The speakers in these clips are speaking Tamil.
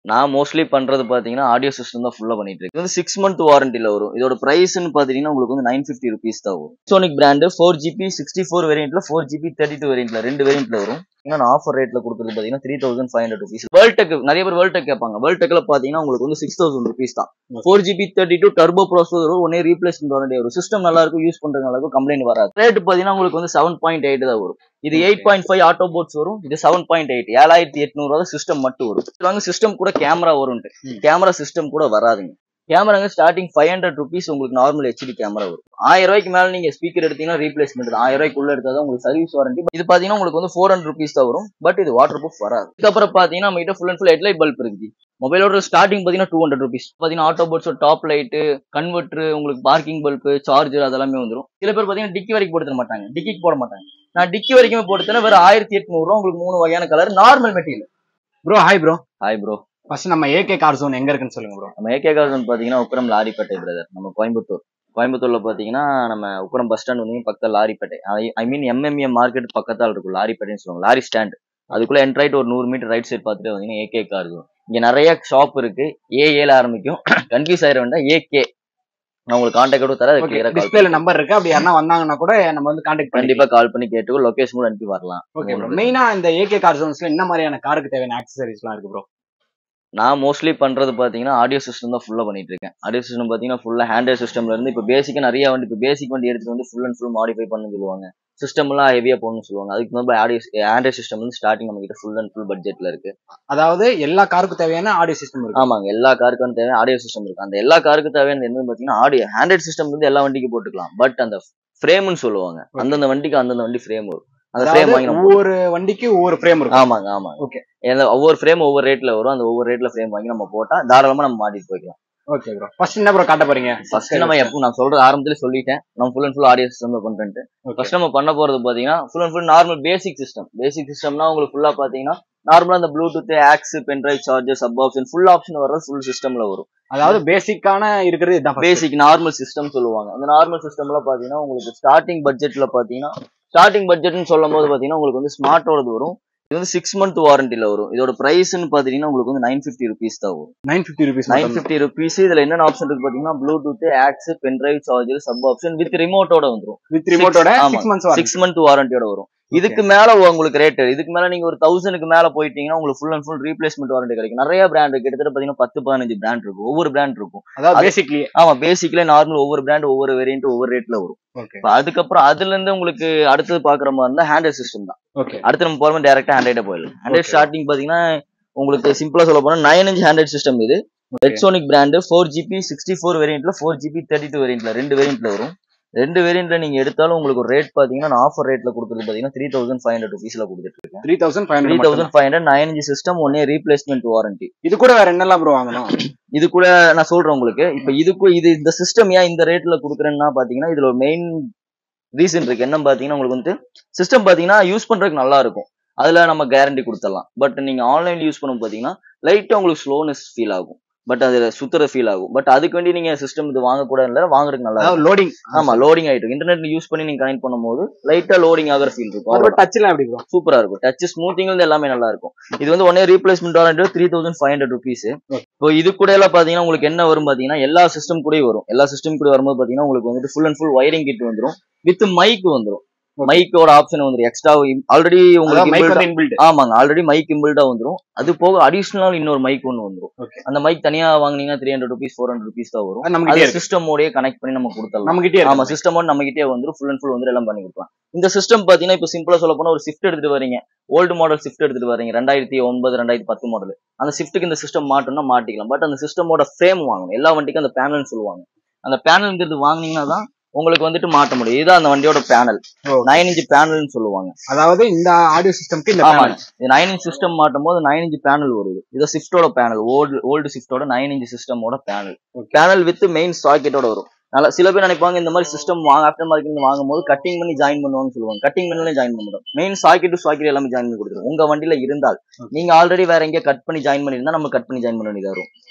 நான் மோஸ்ட்லி பண்றது பாத்தீங்கன்னா ஆடியோ சிஸ்டம் தான் ஃபுல்லா பண்ணிட்டு இருக்கு இது வந்து சிக்ஸ் மந்த் வாரண்டில வரும் இதோட பிரைஸ்னு பாத்தீங்கன்னா உங்களுக்கு வந்து நைன் ஃபிஃப்டி ருபீஸ் தான் வரும் sonic brand four GB sixty four வேரியன்ட்ல ஃபோர் ஜிபி தேர்ட்டி டூ வேரியன்ட்ல ரெண்டு வேரியன்ட்ல வரும் இன்னும் ஆஃபர் ரேட்ல கொடுக்குறது பாத்தீங்கன்னா three thousand five hundred rupees world tech நிறைய பேர் வேர்ல்ட் டெக் கேட்பாங்க வேர்ல்ட் டெக்ல பாத்தீங்கன்னா உங்களுக்கு வந்து சிக்ஸ் தௌசண்ட் ருபீஸ் தான் four GB thirty two turbo processor வரும் ஒன்னே ரீப்ளேஸ்மெண்ட் வாரண்டி வரும் சிஸ்டம் நல்லா இருக்கும் யூஸ் பண்றது நல்லா இருக்கும் கம்ப்ளைண்ட் வராது ரேட் பாத்தீங்கன்னா உங்களுக்கு வந்து செவன் பாயிண்ட் எயிட் தான் வரும் இது eight point five auto bots வரும் இது செவன் பாயிண்ட் எயிட் ஏழாயிரத்தி எட்நூறு சிஸ்டம் மட்டும் வரும் வாங்க சிஸ்டம் கூட கேமரா வரும்ட்டு கேமரா சிஸ்டம் கூட வராதுங்க கேமராங்க ஸ்டார்டிங் ஃபைவ் ஹண்ட்ரட் ருபீஸ் உங்களுக்கு நார்மல் ஹெச்டி கேமரா வரும் ஆயிரம் ரூபாய்க்கு மேல நீங்க ஸ்பீக்கர் எடுத்தீங்கன்னா ரீப்ளேஸ்மெண்ட் தான் ஆயிரம் ரூபாய்க்குள்ள எடுத்தா தான் உங்களுக்கு சர்வீஸ் வாரண்டி இது பாத்தீங்கன்னா உங்களுக்கு வந்து ஃபோர் ஹண்ட்ரட் ருபீஸ் தான் வரும் பட் இது வாட்டர் ப்ரூஃப் வராது இதுக்கப்புறம் பாத்தீங்கன்னா நம்ம கிட்ட full and full headlight bulb இருக்குது மொபைலோட ஸ்டார்டிங் பாத்தீங்கன்னா டூ ஹண்ட்ரட் ருபீஸ் பாத்தீங்கன்னா auto pods top light converter உங்களுக்கு பார்க்கிங் பல்ப் சார்ஜர் அதெல்லாமே வந்துரும் சில பேர் பாத்தீங்கன்னா டிக்கி வரைக்கும் போட்டு தர மாட்டாங்க டிக்கிக்கு போட மாட்டாங்க நான் டிக்கி வரைக்குமே போட்டு தரேன் வெறும் ஆயிரத்தி எட்நூறு ரூபா உங்களுக்கு மூணு வகையான colour normal material bro hi bro hi bro first நம்ம ஏகே கார் ஜோன் எங்க இருக்குன்னு சொல்லுங்க ப்ரோ நம்ம ஏகே கார்டன் பாத்தீங்கன்னா உக்கரம் லாரிப்பேட்டை பிரதர் நம்ம கோயம்புத்தூர் கோயம்புத்தூர்ல பாத்தீங்கன்னா நம்ம உக்கரம் பஸ் ஸ்டாண்ட் வந்து பக்கத்துல லாரிப்பேட்டை ஐ மீன் எம்எம்ஏ மார்க்கெட் பக்கத்தால் இருக்கும் லாரிப்பேட்டைன்னு சொல்லுவாங்க லாரி ஸ்டாண்ட் அதுக்குள்ள என்ட்ரைட் ஒரு நூறு மீட்டர் ரைட் சைடு பார்த்துட்டு வந்தீங்கன்னா ஏகே கார் இங்க நிறைய ஷாப் இருக்கு ஏ ஏல ஆரம்பிக்கும் கன்ஃபியூஸ் ஆயிர வேண்டாம் ஏகே நான் உங்களுக்கு கான்டாக்ட் தரேன் அது கிளியரா கால் டிஸ்பிளேல நம்பர் இருக்கு அப்படி யாரா வந்தாங்கன்னா கூட நம்ம வந்து கான்டாக்ட் பண்ணி கண்டிப்பா கால் பண்ணி கேட்டு லொகேஷன் கூட அனுப்பி வரலாம் ஓகே ப்ரோ மெயினா இந்த ஏகே கார் ஜோன்ஸ்ல என்ன மாதிரியான காருக்கு தேவையான ஆக்சசரிஸ்லாம் இருக்கு ப்ரோ நான் மோஸ்ட்லி பண்றது பாத்தீங்கன்னா ஆடியோ சிஸ்டம் தான் ஃபுல்லா பண்ணிட்டு இருக்கேன் ஆடியோ சிஸ்டம் பாத்தீங்கன்னா ஃபுல்லா ஹேண்டர் சிஸ்டம்ல இருந்து இப்போ பேசிக்கா நிறைய வண்டி இப்போ பேசிக் வண்டி எடுத்துட்டு வந்து ஃபுல் அண்ட் ஃபுல் மாடிஃபை பண்ணு சொல்லுவாங்க சிஸ்டம் எல்லாம் ஹெவியா போகணும்னு சொல்லுவாங்க அதுக்கு நம்ம ஆடியோ ஆண்ட்ராய்ட் சிஸ்டம் வந்து ஸ்டார்டிங் நம்ம கிட்ட ஃபுல் அண்ட் ஃபுல் பட்ஜெட்ல இருக்கு அதாவது எல்லா காருக்கும் தேவையான ஆடியோ சிஸ்டம் இருக்கு ஆமாங்க எல்லா காருக்கும் தேவை ஆடியோ சிஸ்டம் இருக்கு அந்த எல்லா காருக்கு தேவையானது என்னன்னு பாத்தீங்கன்னா ஆடியோ ஆண்ட்ராய்ட் சிஸ்டம் வந்து எல்லா வண்டிக்கும் போட்டுக்கலாம் பட் அந்த ஃப்ரேம்னு சொல்லுவாங்க அந்தந்த வண்டிக்கு அந்தந்த வண்டி ஃப்ரேம் வரும் அந்த ஃப்ரேம் அதாவது வாங்கி நம்ம ஒவ்வொரு வண்டிக்கு ஒவ்வொரு ஃப்ரேம் இருக்கும் ஆமாங்க ஆமாங்க Okay. ஏன்னா ஒவ்வொரு ஃப்ரேம் ஒவ்வொரு ரேட்ல வரும் அந்த ஒவ்வொரு ரேட்ல ஃப்ரேம் வாங்கி நம்ம போட்டா தாராளமா நம்ம மாட்டிட்டு போய்க்கலாம் ஓகே ப்ரோ ஃபர்ஸ்ட் என்ன ப்ரோ காட்ட போறீங்க ஃபர்ஸ்ட் நம்ம எப்போ நான் சொல்றது ஆரம்பத்துல சொல்லிட்டேன் நம்ம full and full audio system பண்றேன்ட்டு ஃபர்ஸ்ட் நம்ம பண்ண போறது பாத்தீங்கன்னா full and full normal basic system basic சிஸ்டம்னா உங்களுக்கு ஃபுல்லா பாத்தீங்கன்னா நார்மலா அந்த Bluetooth aux pendrive charger sub option full option வர்றது ஃபுல் சிஸ்டம்ல வரும் அதாவது பேசிக்கான இருக்கிறது இதுதான் first. பேசிக் நார்மல் சிஸ்டம் சொல்லுவாங்க அந்த நார்மல் சிஸ்டம்ல பாத்தீங்கன்னா உங்களுக்கு ஸ்டார்டிங் பட்ஜெட்ல பாத்தீங்கன்னா ஸ்டார்டிங் பட்ஜெட்னு சொல்லும் போது பாத்தீங்கன்னா உங்களுக்கு வந்து ஸ்மார்ட்டோடது வரும் இது வந்து சிக்ஸ் மந்த் வாரண்டில வரும் இதோட பிரைஸ்னு பாத்தீங்கன்னா உங்களுக்கு வந்து நைன் ஃபிஃப்டி ருபீஸ் தான் வரும் 950 ருபீஸ் நைன் ஃபிஃப்டி ருபீஸ் இதுல என்னென்ன ஆப்ஷன் இருக்கு பாத்தீங்கன்னா Bluetooth aux pendrive charger sub option with ரிமோட்டோட வந்துரும் வித் ரிமோட்டோட ஆமா. 6 மந்த்ஸ் வரும் சிக்ஸ் மந்த் வாரண்டியோட வரும் இதுக்கு மேல உங்களுக்கு ரேட் இதுக்கு மேல நீங்க ஒரு தௌசண்ட்க்கு மேல போயிட்டீங்கன்னா உங்களுக்கு full and full replacement warranty கிடைக்கும் நிறைய பிராண்ட் இருக்கு கிட்டத்தட்ட பாத்தீங்கன்னா பத்து பதினஞ்சு பிராண்ட் இருக்கும் ஒவ்வொரு பிராண்ட் இருக்கும் அதாவது அது- பேசிக்லி ஆமா பேசிக்கலே நார்மல் ஒவ்வொரு பிராண்ட் ஒவ்வொரு வேரியன்ட் ஒவ்வொரு ரேட்ல வரும் ஓகே இப்ப அதுக்கப்புறம் அதுல இருந்து உங்களுக்கு அடுத்தது பாக்குற மாதிரி இருந்தா ஹேண்டல் சிஸ்டம் தான் ஓகே அடுத்து நம்ம போறோம் டேரக்டா ஹேண்ட்ரைட போயிடலாம் ஹேண்ட்ரைட் Okay. ஸ்டார்டிங் பாத்தீங்கன்னா உங்களுக்கு சிம்பிளா சொல்ல போனா நைன் இன்ச் ஹேண்ட்ரைட் சிஸ்டம் இது Redsonic brand four GB sixty four வேரியன்ட்ல ஃபோர் ஜிபி தேர்ட்டி டூ வேரியன்ட்ல ரெண்டு வேரியன்ட்ல வரும் ரெண்டு வேரியன்ட்ல நீங்க எடுத்தாலும் உங்களுக்கு ஒரு ரேட் பாத்தீங்கன்னா ஆஃபர் ரேட்ல கொடுக்குறது பாத்தீங்கன்னா த்ரீ தௌசண்ட் ஃபைவ் ஹண்ட்ரட் ருபீஸ்ல கொடுத்துட்டு இருக்கேன் three 3500 thousand five hundred nine inch system ஒன்னே ரீப்ளேஸ்மெண்ட் வாரண்டி இது கூட வேற என்னெல்லாம் ப்ரோ வாங்கணும் இது கூட நான் சொல்றேன் உங்களுக்கு இப்ப இதுக்கு இது இந்த சிஸ்டம் ஏன் இந்த ரேட்ல கொடுக்குறேன்னா பாத்தீங்கன்னா இதுல ஒரு மெயின் ரீசன் இருக்கு என்ன பாத்தீங்கன்னா உங்களுக்கு வந்து சிஸ்டம் பாத்தீங்கன்னா யூஸ் பண்றதுக்கு நல்லா இருக்கும் அதுல நம்ம கேரண்டி கொடுத்துடலாம் பட் நீங்க ஆன்லைன்ல யூஸ் பண்ணும் பாத்தீங்கன்னா லைட்டா உங்களுக்கு ஸ்லோனஸ் ஃபீல் ஆகும் பட் அதுல சுத்துற ஃபீல் ஆகும் பட் அதுக்கு வேண்டி நீங்க சிஸ்டம் இது வாங்க கூட இல்ல வாங்குறதுக்கு நல்லா இருக்கும் அதாவது லோடிங் ஆமா லோடிங் ஆயிட்டு இருக்கு இன்டர்நெட் யூஸ் பண்ணி நீங்க கனெக்ட் பண்ணும்போது லைட்டா லோடிங் ஆகிற ஃபீல் இருக்கும் ஒரு டச்லாம் எப்படி ப்ரோ சூப்பரா இருக்கும் டச் ஸ்மூத்திங் இருந்து எல்லாமே நல்லா இருக்கும் இது வந்து ஒன்னே replacement warranty three thousand five hundred rupees இப்போ இது கூட எல்லாம் பாத்தீங்கன்னா உங்களுக்கு என்ன வரும் பாத்தீங்கன்னா எல்லா சிஸ்டம் கூடயும் வரும் எல்லா சிஸ்டம் கூட வரும்போது பாத்தீங்கன்னா உங்களுக்கு வந்துட்டு full and full wiring kit வந்துரும் வித் மைக் வந்துரும் மைக்கோட ஆப்ஷன் வந்துரும் எக்ஸ்ட்ரா ஆல்ரெடி உங்களுக்கு மைக் inbuilt- வந்து இன்பில்ட் ஆமாங்க ஆல்ரெடி மைக் இம்பிள்டா வந்துரும் அது போக அடிஷனல் இன்னொரு மைக் ஒன்று வந்துரும் Okay. அந்த மைக் தனியா வாங்குனீங்கன்னா three hundred rupees four hundred rupees தான் வரும் நம்ம கிட்டே அது இருக்கு சிஸ்டமோடய கனெக்ட் பண்ணி நம்ம கொடுத்துடலாம் நம்ம கிட்டே ஆமா இருக்கு சிஸ்டமோட நம்ம கிட்டே வந்து ஃபுல் அண்ட் ஃபுல் வந்து எல்லாம் பண்ணி கொடுக்கலாம் இந்த சிஸ்டம் பாத்தீங்கன்னா இப்போ சிம்பிளா சொல்ல போனா ஒரு ஷிஃப்ட் எடுத்துட்டு வரீங்க ஓல்டு மாடல் ஷிஃப்ட் எடுத்துட்டு வரீங்க ரெண்டாயிரத்தி ஒன்பது ரெண்டாயிரத்தி பத்து மாடல் அந்த ஷிஃப்ட்டுக்கு இந்த சிஸ்டம் மாட்டணும்னா மாட்டிக்கலாம் பட் அந்த சிஸ்டமோட ஃப்ரேம் வாங்கணும் எல்லா வண்டிக்கும் அந்த பேனல்னு சொல்லுவாங்க அந்த பேனல்ங்கிறது வாங்குனீங்கன்னா தான் உங்களுக்கு வந்துட்டு மாட்ட முடியும் இதுதான் அந்த வண்டியோட பேனல் ஓ. நைன் இன்ச் பேனல்னு சொல்லுவாங்க அதாவது இந்த ஆடியோ சிஸ்டம்க்கு இந்த ஆமா panel. இது நைன் இன்ச் சிஸ்டம் மாட்டும் போது நைன் இன்ச் பேனல் வருது இது ஷிஃப்டோட பேனல் ஓல்டு ஓல்டு ஷிஃப்டோட நைன் இன்ச் சிஸ்டமோட panel Okay. Panel with main சாக்கெட்டோட வரும் நல்லா சில பேர் நினைப்பாங்க இந்த மாதிரி சிஸ்டம் வாங்க ஆஃப்டர் மார்க்கெட் வாங்கும்போது கட்டிங் பண்ணி ஜாயின் பண்ணுவாங்கன்னு சொல்லுவாங்க கட்டிங் பண்ணி ஜாயின் பண்ண முடியும் மெயின் சாக்கெட் டு சாக்கெட் எல்லாமே ஜாயின் பண்ணி கொடுத்துரும் உங்க வண்டியில இருந்தால் Okay. நீங்க ஆல்ரெடி வேற எங்கேயா கட் பண்ணி ஜாயின் பண்ணிருந்தா நம்ம கட் பண்ணி ஜாயின் பண்ண வேண்டியதா வரும்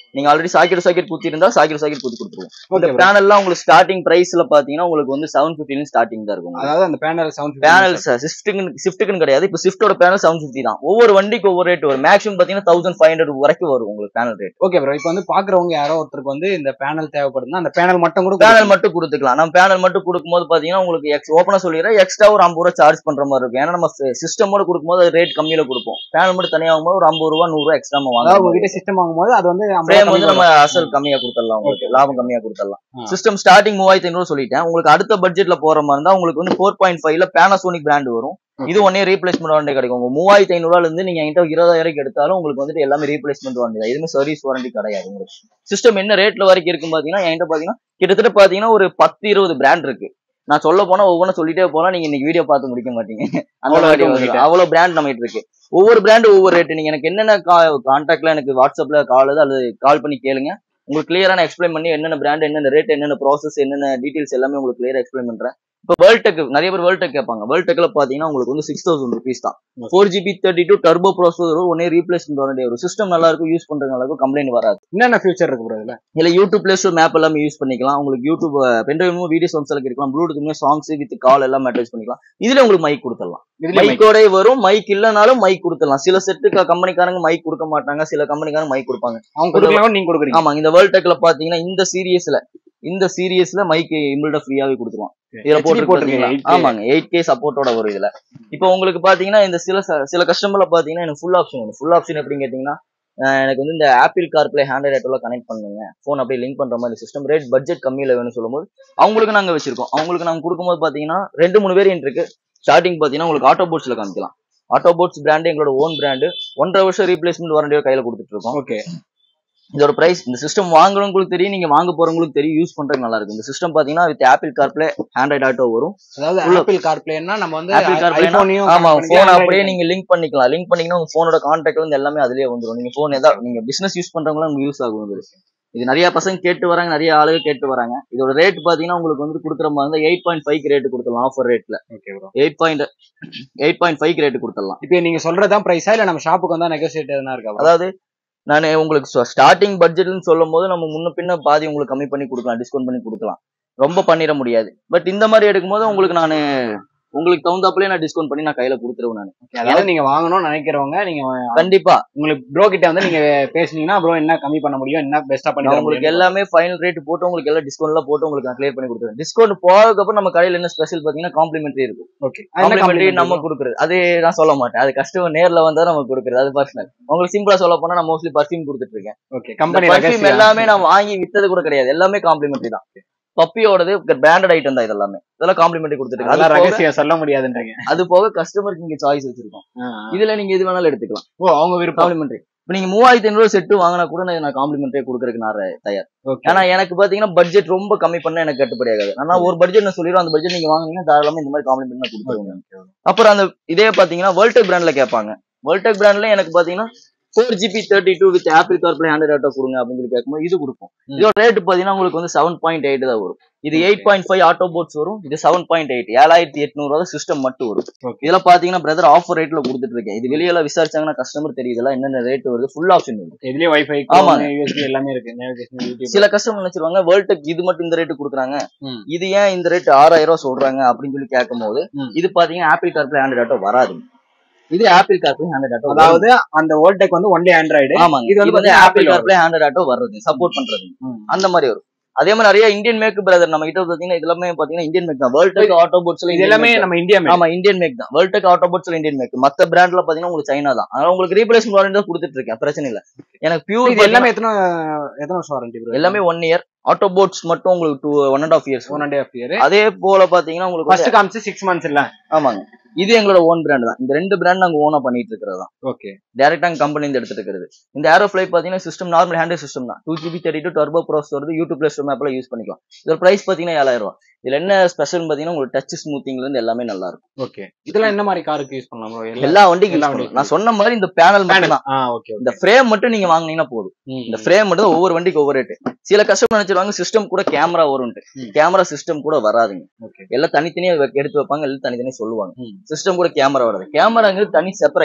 நீங்க ஆல்ரெடி சாக்கெட் சாக்கெட் குத்தி இருந்தா சாக்கெட் சாக்கெட் குத்தி கொடுத்துருவோம் இந்த ஓகே பேனல்லாம் உங்களுக்கு ஸ்டார்டிங் பிரைஸ்ல பாத்தீங்கன்னா உங்களுக்கு வந்து செவன் பிப்டில ஸ்டார்டிங் தான் இருக்கும் அதாவது அந்த பேனல் சவுண்ட் பேனல் ஸ்விஃப்ட்டுக்கு ஸ்விஃப்ட்டுக்குன்னு கிடையாது இப்போ ஸ்விஃப்டோட பேனல் செவன் ஃபிஃப்டி தான் ஒவ்வொரு வண்டிக்கு ஒவ்வொரு ரேட் வரும் மேக்ஸிமம் பாத்தீங்கன்னா தௌசண்ட் ஃபைவ் ஹண்ட்ரட் வரைக்கும் வரும் உங்களுக்கு பேனல் ரேட் ஓகே ப்ரோ இப்போ வந்து பாக்குறவங்க யாரோ ஒருத்தருக்கு வந்து இந்த பேனல் தேவைப்படுதுன்னா அந்த பேனல் மட்டும் கூட பேனல் மட்டும் கொடுத்துக்கலாம் நம்ம பேனல் மட்டும் கொடுக்கும்போது பாத்தீங்கன்னா உங்களுக்கு எக்ஸ் ஓப்பனா சொல்லிடுறேன் எக்ஸ்ட்ரா ஒரு ஐம்பது ரூபா சார்ஜ் பண்ற மாதிரி இருக்கும் ஏன்னா நம்ம சிஸ்டமோட கொடுக்கும்போது அது ரேட் கம்மியில கொடுப்போம் பேனல் மட்டும் தனியா வாங்கும்போது ஒரு ஐம்பது ரூபா நூறு ரூபா எக்ஸ்ட்ரா அதாவது வாங்குவோம் உங்ககிட்ட சிஸ்டம் வாங்கும்போது அது வந்து ஐம்பது ஃப்ரேம் ரூபா வந்து கம்மி நம்ம அசல் கம்மியா கொடுத்துடலாம் உங்களுக்கு லாபம் கம்மியா கொடுத்துடலாம் ஆ. சிஸ்டம் ஸ்டார்டிங் மூவாயிரத்தி ஐநூறு சொல்லிட்டேன் உங்களுக்கு அடுத்த பட்ஜெட்ல போற மாதிரி இருந்தா உங்களுக்கு வந்து ஃபோர் பாயிண்ட் ஃபைவ்ல பேனாசோனிக் பிராண்ட் வரும் இது ஒன்னே ரீப்ளேஸ்மெண்ட் வாரண்டி கிடைக்கும் உங்க மூவாயிரத்தி ஐநூறுல இருந்து நீங்க என்கிட்ட இருபதாயிரம் எடுத்தாலும் உங்களுக்கு வந்துட்டு எல்லாமே ரீப்ளேஸ்மெண்ட் வாரண்டி தான் எதுவுமே சர்வீஸ் வாரண்டி கிடையாது உங்களுக்கு சிஸ்டம் என்ன ரேட்ல வரைக்கும் இருக்கும் பாத்தீங்கன்னா என்கிட்ட பாத்தீங்கன்னா கிட்டத்தட்ட பாத்தீங்கன்னா ஒரு பத்து இருபது பிராண்ட் இருக்கு நான் சொல்ல போனா ஒவ்வொன்றும் சொல்லிட்டே போனா நீங்க இன்னைக்கு வீடியோ பார்த்து முடிக்க மாட்டீங்க அந்த அவ்வளவு மாதிரி இருக்கு ஒரு- உங்ககிட்ட. அவ்வளவு பிராண்ட் நம்ம கிட்ட இருக்கு ஒவ்வொரு பிராண்ட் ஒவ்வொரு ரேட் நீங்க எனக்கு என்னென்ன கான்டாக்ட்ல எனக்கு வாட்ஸ்அப்ல கால் அல்லது கால் பண்ணி கேளுங்க உங்களுக்கு கிளியரா நான் எக்ஸ்பிளைன் பண்ணி என்னென்ன பிராண்ட் என்னென்ன ரேட் என்னென்ன ப்ராசஸ் என்னென்ன டீடைல்ஸ் எல்லாமே உங்களுக்கு கிளியரா எக்ஸ்பிளைன் பண்றேன் இப்போ வேர்ல்ட் டெக் நிறைய பேர் வேர்ல்ட் டெக் கேட்பாங்க வேர்ல்ட் டெக்ல பாத்தீங்கன்னா உங்களுக்கு வந்து சிக்ஸ் தௌசண்ட் ருபீஸ் தான் four GB thirty two turbo processor ஒன்னே ரீப்ளேஸ்மெண்ட் வரண்டிய ஒரு சிஸ்டம் நல்லா இருக்கும் யூஸ் பண்றது நல்லா இருக்கும் கம்ப்ளைண்ட் வராது என்னென்ன ஃபியூச்சர் இருக்கு ப்ரோ இதுல இல்ல யூடியூப் பிளே ஸ்டோர் மேப் எல்லாமே யூஸ் பண்ணிக்கலாம் உங்களுக்கு யூடியூப் பென்ட்ரைவும் வீடியோஸ் வந்து செலக்ட் இருக்கலாம் ப்ளூடூத் சாங்ஸ் வித் கால் எல்லாம் அட்டாச் பண்ணிக்கலாம் இதுல உங்களுக்கு மைக் கொடுத்துடலாம் இதுல மைக்கோட வரும் மைக் இல்லனாலும் மைக் கொடுத்துடலாம் சில செட்டு கம்பெனிக்காரங்க மைக் கொடுக்க மாட்டாங்க சில கம்பெனிக்காரங்க மைக் கொடுப்பாங்க அவங்க கொடுக்கலாம் நீங்க கொடுக்குறீங்க ஆமா இந்த வேர்ல்ட் டெக்ல பாத்தீங்கன்னா இந்த சீரியஸ்ல இந்த சீரியஸ்ல மைக் இம்பிள்ட ஃப்ரீயாவே கொடுத்துருவோம் இதுல HD போட்டு போட்டிருக்கீங்க, போட்டுருக்கீங்க 8K. ஆமாங்க எயிட் கே சப்போர்ட்டோட வரும் இதுல இப்போ உங்களுக்கு பாத்தீங்கன்னா இந்த சில ச- சில கஸ்டமர்ல பாத்தீங்கன்னா எனக்கு ஃபுல் ஆப்ஷன் வரும் ஃபுல் ஆப்ஷன் எப்படின்னு கேட்டீங்கன்னா அஹ் எனக்கு வந்து இந்த ஆப்பிள் கார்ப்ளே ஹேண்ட் ரேட்டோட கனெக்ட் பண்ணுங்க ஃபோன் அப்படியே லிங்க் பண்ற மாதிரி சிஸ்டம் ரேட் பட்ஜெட் கம்மியில வேணும்னு சொல்லும்போது அவங்களுக்கு நாங்க வச்சிருக்கோம் அவங்களுக்கு நாங்க கொடுக்கும்போது பாத்தீங்கன்னா ரெண்டு மூணு வேரியன்ட் இருக்கு ஸ்டார்டிங் பாத்தீங்கன்னா உங்களுக்கு ஆட்டோ போட்ஸ்ல காமிக்கலாம் ஆட்டோ போட்ஸ் பிராண்ட் எங்களோட ஓன் பிராண்டு ஒன்றரை வருஷம் ரீப்ளேஸ்மெண்ட் வாரண்டியோ கையில கொடுத்துட்டு இருக்கோம் ஓகே இதோட பிரைஸ் இந்த சிஸ்டம் வாங்குறவங்களுக்கு தெரியும் நீங்க வாங்க போறவங்களுக்கு தெரியும் யூஸ் பண்றதுக்கு நல்லா இருக்கும் இந்த சிஸ்டம் பாத்தீங்கன்னா with Apple CarPlay Android auto வரும் அதாவது உள்ள- ஆப்பிள் கார்ப்ளேன்னா நம்ம வந்து ஆப்பிள் கார்ப்ளே ஐபோனையும் ஆமா போன் அப்படியே நீங்க லிங்க் பண்ணிக்கலாம் லிங்க் பண்ணீங்கன்னா உங்க போனோட கான்டாக்ட் வந்து எல்லாமே அதுலயே வந்துரும் நீங்க போன் ஏதாவது நீங்க பிசினஸ் யூஸ் பண்றவங்களும் உங்களுக்கு யூஸ் ஆகும் இது இது நிறைய பசங்க கேட்டு வராங்க நிறைய ஆளுங்க கேட்டு வராங்க இதோட ரேட் பாத்தீங்கன்னா உங்களுக்கு வந்து கொடுக்குற மாதிரி இருந்தா எயிட் பாயிண்ட் ஃபைவ் ரேட் கொடுத்துடலாம் ஆஃபர் ரேட்ல okay bro eight point eight point five rate கொடுத்துடலாம் இப்போ நீங்க சொல்றதுதான் பிரைஸா இல்ல நம்ம ஷாப்புக்கு வந்தா நெகோசியேட் எதுனா இருக்கா bro? அதாவது நான் உங்களுக்கு ஸ்டார்டிங் பட்ஜெட்னு சொல்லும் போது நம்ம முன்ன பின்ன பாதி உங்களுக்கு கம்மி பண்ணி கொடுக்கலாம் டிஸ்கவுண்ட் பண்ணி கொடுக்கலாம் ரொம்ப பண்ணிட முடியாது பட் இந்த மாதிரி எடுக்கும்போது உங்களுக்கு நான் உங்களுக்கு தகுந்தாப்புலயே நான் டிஸ்கவுண்ட் பண்ணி நான் கையில கொடுத்துருவேன் நான் அதாவது நீங்க வாங்கணும்னு நினைக்கிறவங்க நீங்க கண்டிப்பா உங்களுக்கு ப்ரோ கிட்ட வந்து நீங்க பேசுனீங்கன்னா ப்ரோ என்ன கம்மி பண்ண முடியும் என்ன பெஸ்டா பண்ணி நான் தர உங்களுக்கு முடியும் எல்லாமே ஃபைனல் ரேட் போட்டு உங்களுக்கு எல்லாம் டிஸ்கவுண்ட் எல்லாம் போட்டு உங்களுக்கு நான் கிளியர் பண்ணி கொடுத்துருவேன் டிஸ்கவுண்ட் போறதுக்கப்புறம் நம்ம கடையில என்ன ஸ்பெஷல் பாத்தீங்கன்னா காம்ப்ளிமெண்ட்ரி இருக்கும் ஓகே காம்ப்ளிமெண்ட்ரி நம்ம கொடுக்குறது அது நான் சொல்ல மாட்டேன் அது கஸ்டமர் நேர்ல வந்தா நம்ம கொடுக்குறது அது பர்சனல் உங்களுக்கு சிம்பிளா சொல்ல போனா நான் மோஸ்ட்லி பர்ஃபியூம் கொடுத்துட்டு இருக்கேன் ஓகே இந்த கம்பெனி perfume எல்லாமே நான் வாங்கி வித்தது கூட கிடையாது எல்லாமே காம்ப்ளிமெண்ட்ரி தான் பப்பியோடது பிராண்டட் ஐட்டம் தான் இதெல்லாமே இதெல்லாம் காம்ப்ளிமெண்ட்ரி கொடுத்துட்டு அதெல்லாம் அது போக- ரகசியம் சொல்ல முடியாதுன்றீங்க அது போக கஸ்டமருக்கு நீங்க சாய்ஸ் வச்சிருக்கோம் இதுல நீங்க எது வேணாலும் எடுத்துக்கலாம் ஓ அவங்க விருப்பம் காம்ப்ளிமெண்ட்ரி இப்ப நீங்க மூவாயிரத்தி ஐநூறு செட்டு வாங்கினா கூட நான் நான் காம்ப்ளிமெண்ட்ரியே கொடுக்கறதுக்கு நான் re- தயார் ஓகே ஏன்னா எனக்கு பாத்தீங்கன்னா பட்ஜெட் ரொம்ப கம்மி பண்ண எனக்கு கட்டுப்படி ஆகாது ஆனா ஒரு பட்ஜெட் நான் சொல்லிடுறோம் அந்த பட்ஜெட் நீங்க வாங்குனீங்கன்னா தாராளமா இந்த மாதிரி காம்ப்ளிமெண்ட் நான் கொடுத்துருவேன் அப்புறம் அந்த இதே பாத்தீங்கன்னா வேர்ல்டெக் பிராண்ட்ல கேட்பாங்க வேர்ல்டெக் பிராண்ட்ல எனக்கு பாத்தீங்கன்னா four GB thirty two with Apple CarPlay hundred auto கொடுங்க அப்படின்னு சொல்லி கேட்கும்போது இது கொடுப்போம் ம். இதோட ரேட் பாத்தீங்கன்னா உங்களுக்கு வந்து செவன் பாயிண்ட் எயிட் தான் வரும் இது eight point five auto bots வரும் இது செவன் பாயிண்ட் எயிட் ஏழாயிரத்தி எட்நூறு ரூபா சிஸ்டம் மட்டும் வரும் Okay. இதுல பாத்தீங்கன்னா பிரதர் ஆஃபர் ரேட்ல கொடுத்துட்டு இருக்கேன் இது வெளியில விசாரிச்சாங்கன்னா கஸ்டமர் தெரியுதுல என்னென்ன ரேட் வருது ஃபுல் ஆப்ஷன் வருது இதுலயே வைஃபை ஆமாங்க. யூஎஸ்பி எல்லாமே இருக்கு நேவிகேஷன் யூடியூப் சில கஸ்டமர் நினைச்சிருவாங்க வேர்ல்டெக் இது மட்டும் இந்த ரேட் கொடுக்குறாங்க ம். இது ஏன் இந்த ரேட் ஆறாயிரம் ரூபாய் சொல்றாங்க அப்படின்னு சொல்லி கேட்கும்போது ம். இது பாத்தீங்கன்னா ஆப்பிள் கார்ப்ளே ஹண்ட்ரட் ஆட்டோ வராது இது ஆப்பிள் கார்ப்ளே ஹண்ட்ரட் ஆட்டோ அதாவது அந்த வேர்ல்டெக் வந்து ஒன்லி ஆண்ட்ராய்டு ஆமாங்க இது இது வந்து வந்து பாத்தீங்கன்னா Apple Apple CarPlay hundred auto வர்றது சப்போர்ட் பண்றது அந்த மாதிரி வரும் அதே மாதிரி நிறைய இந்தியன் மேக் பிரதர் நம்ம கிட்ட பாத்தீங்கன்னா இது எல்லாமே பாத்தீங்கன்னா இந்தியன் மேக் தான் வேர்ல்டெக் ஆட்டோ போட்ஸ்ல இது எல்லாமே நம்ம இந்தியா ஆமா இந்தியன் மேக் தான் வேர்ல்டெக் ஆட்டோ போட்ஸ்ல இந்தியன் மேக் மத்த பிராண்ட்ல பாத்தீங்கன்னா உங்களுக்கு சைனா தான் அதனால உங்களுக்கு ரீப்ளேஸ்மெண்ட் வாரண்டி தான் கொடுத்துட்டு இருக்கேன் பிரச்சனை இல்ல எனக்கு பியூர் இது எல்லாமே எத்தனை எத்தனை வருஷம் வாரண்டி ப்ரோ எல்லாமே ஒன் இயர் ஆட்டோ போட்ஸ் மட்டும் உங்களுக்கு two one and half years one and half year அதே போல பாத்தீங்கன்னா உங்களுக்கு வந்து- ஃபர்ஸ்ட் காமிச்சு சிக்ஸ் மந்த்ஸ் இல்ல ஆமாங்க இது எங்களோட ஓன் பிராண்ட் தான் இந்த ரெண்டு பிராண்ட் நாங்க ஓனா பண்ணிட்டு இருக்கிறது தான் ஓகே டேரக்டா கம்பெனி இருந்து எடுத்துட்டு இருக்கிறது இந்த ஏரோ ஃபிளை பாத்தீங்கன்னா சிஸ்டம் நார்மல் ஹேண்டல் சிஸ்டம் தான் two GB thirty two turbo pros வருது யூடியூப் பிளே ஸ்டோர் மேப்ல யூஸ் பண்ணிக்கலாம் இதோட பிரைஸ் பாத்தீங்கன்னா ஏழாயிரம் ரூபாய் இதுல என்ன ஸ்பெஷல் பாத்தீங்கன்னா உங்களுக்கு டச் ஸ்மூத்திங்ல இருந்து எல்லாமே நல்லா இருக்கும் ஓகே இதெல்லாம் என்ன மாதிரி காருக்கு யூஸ் பண்ணலாம் ப்ரோ எல்லா வண்டிக்கும் எல்லா use வண்டிக்கும் பண்ணலாம். நான் சொன்ன மாதிரி இந்த பேனல் மட்டும் தான் ஆ ஓகே இந்த ஃப்ரேம் மட்டும் நீங்க வாங்குனீங்கன்னா போதும் இந்த ஃப்ரேம் மட்டும் தான் ஒவ்வொரு வண்டிக்கு ஒவ்வொரு ரேட்டு சில கஸ்டமர் நினைச்சிருவாங்க சிஸ்டம் கூட கேமரா வரும்ட்டு ம். கேமரா சிஸ்டம் கூட வராதுங்க ஓகே எல்லாம் தனித்தனியா வெ- எடுத்து வைப்பாங்க எல்லாம் தனித்தனியா சொல்லுவாங்க ம். சிஸ்டம் கூட கேமரா வராது கேமராங்கிறது தனி செப்பரேட்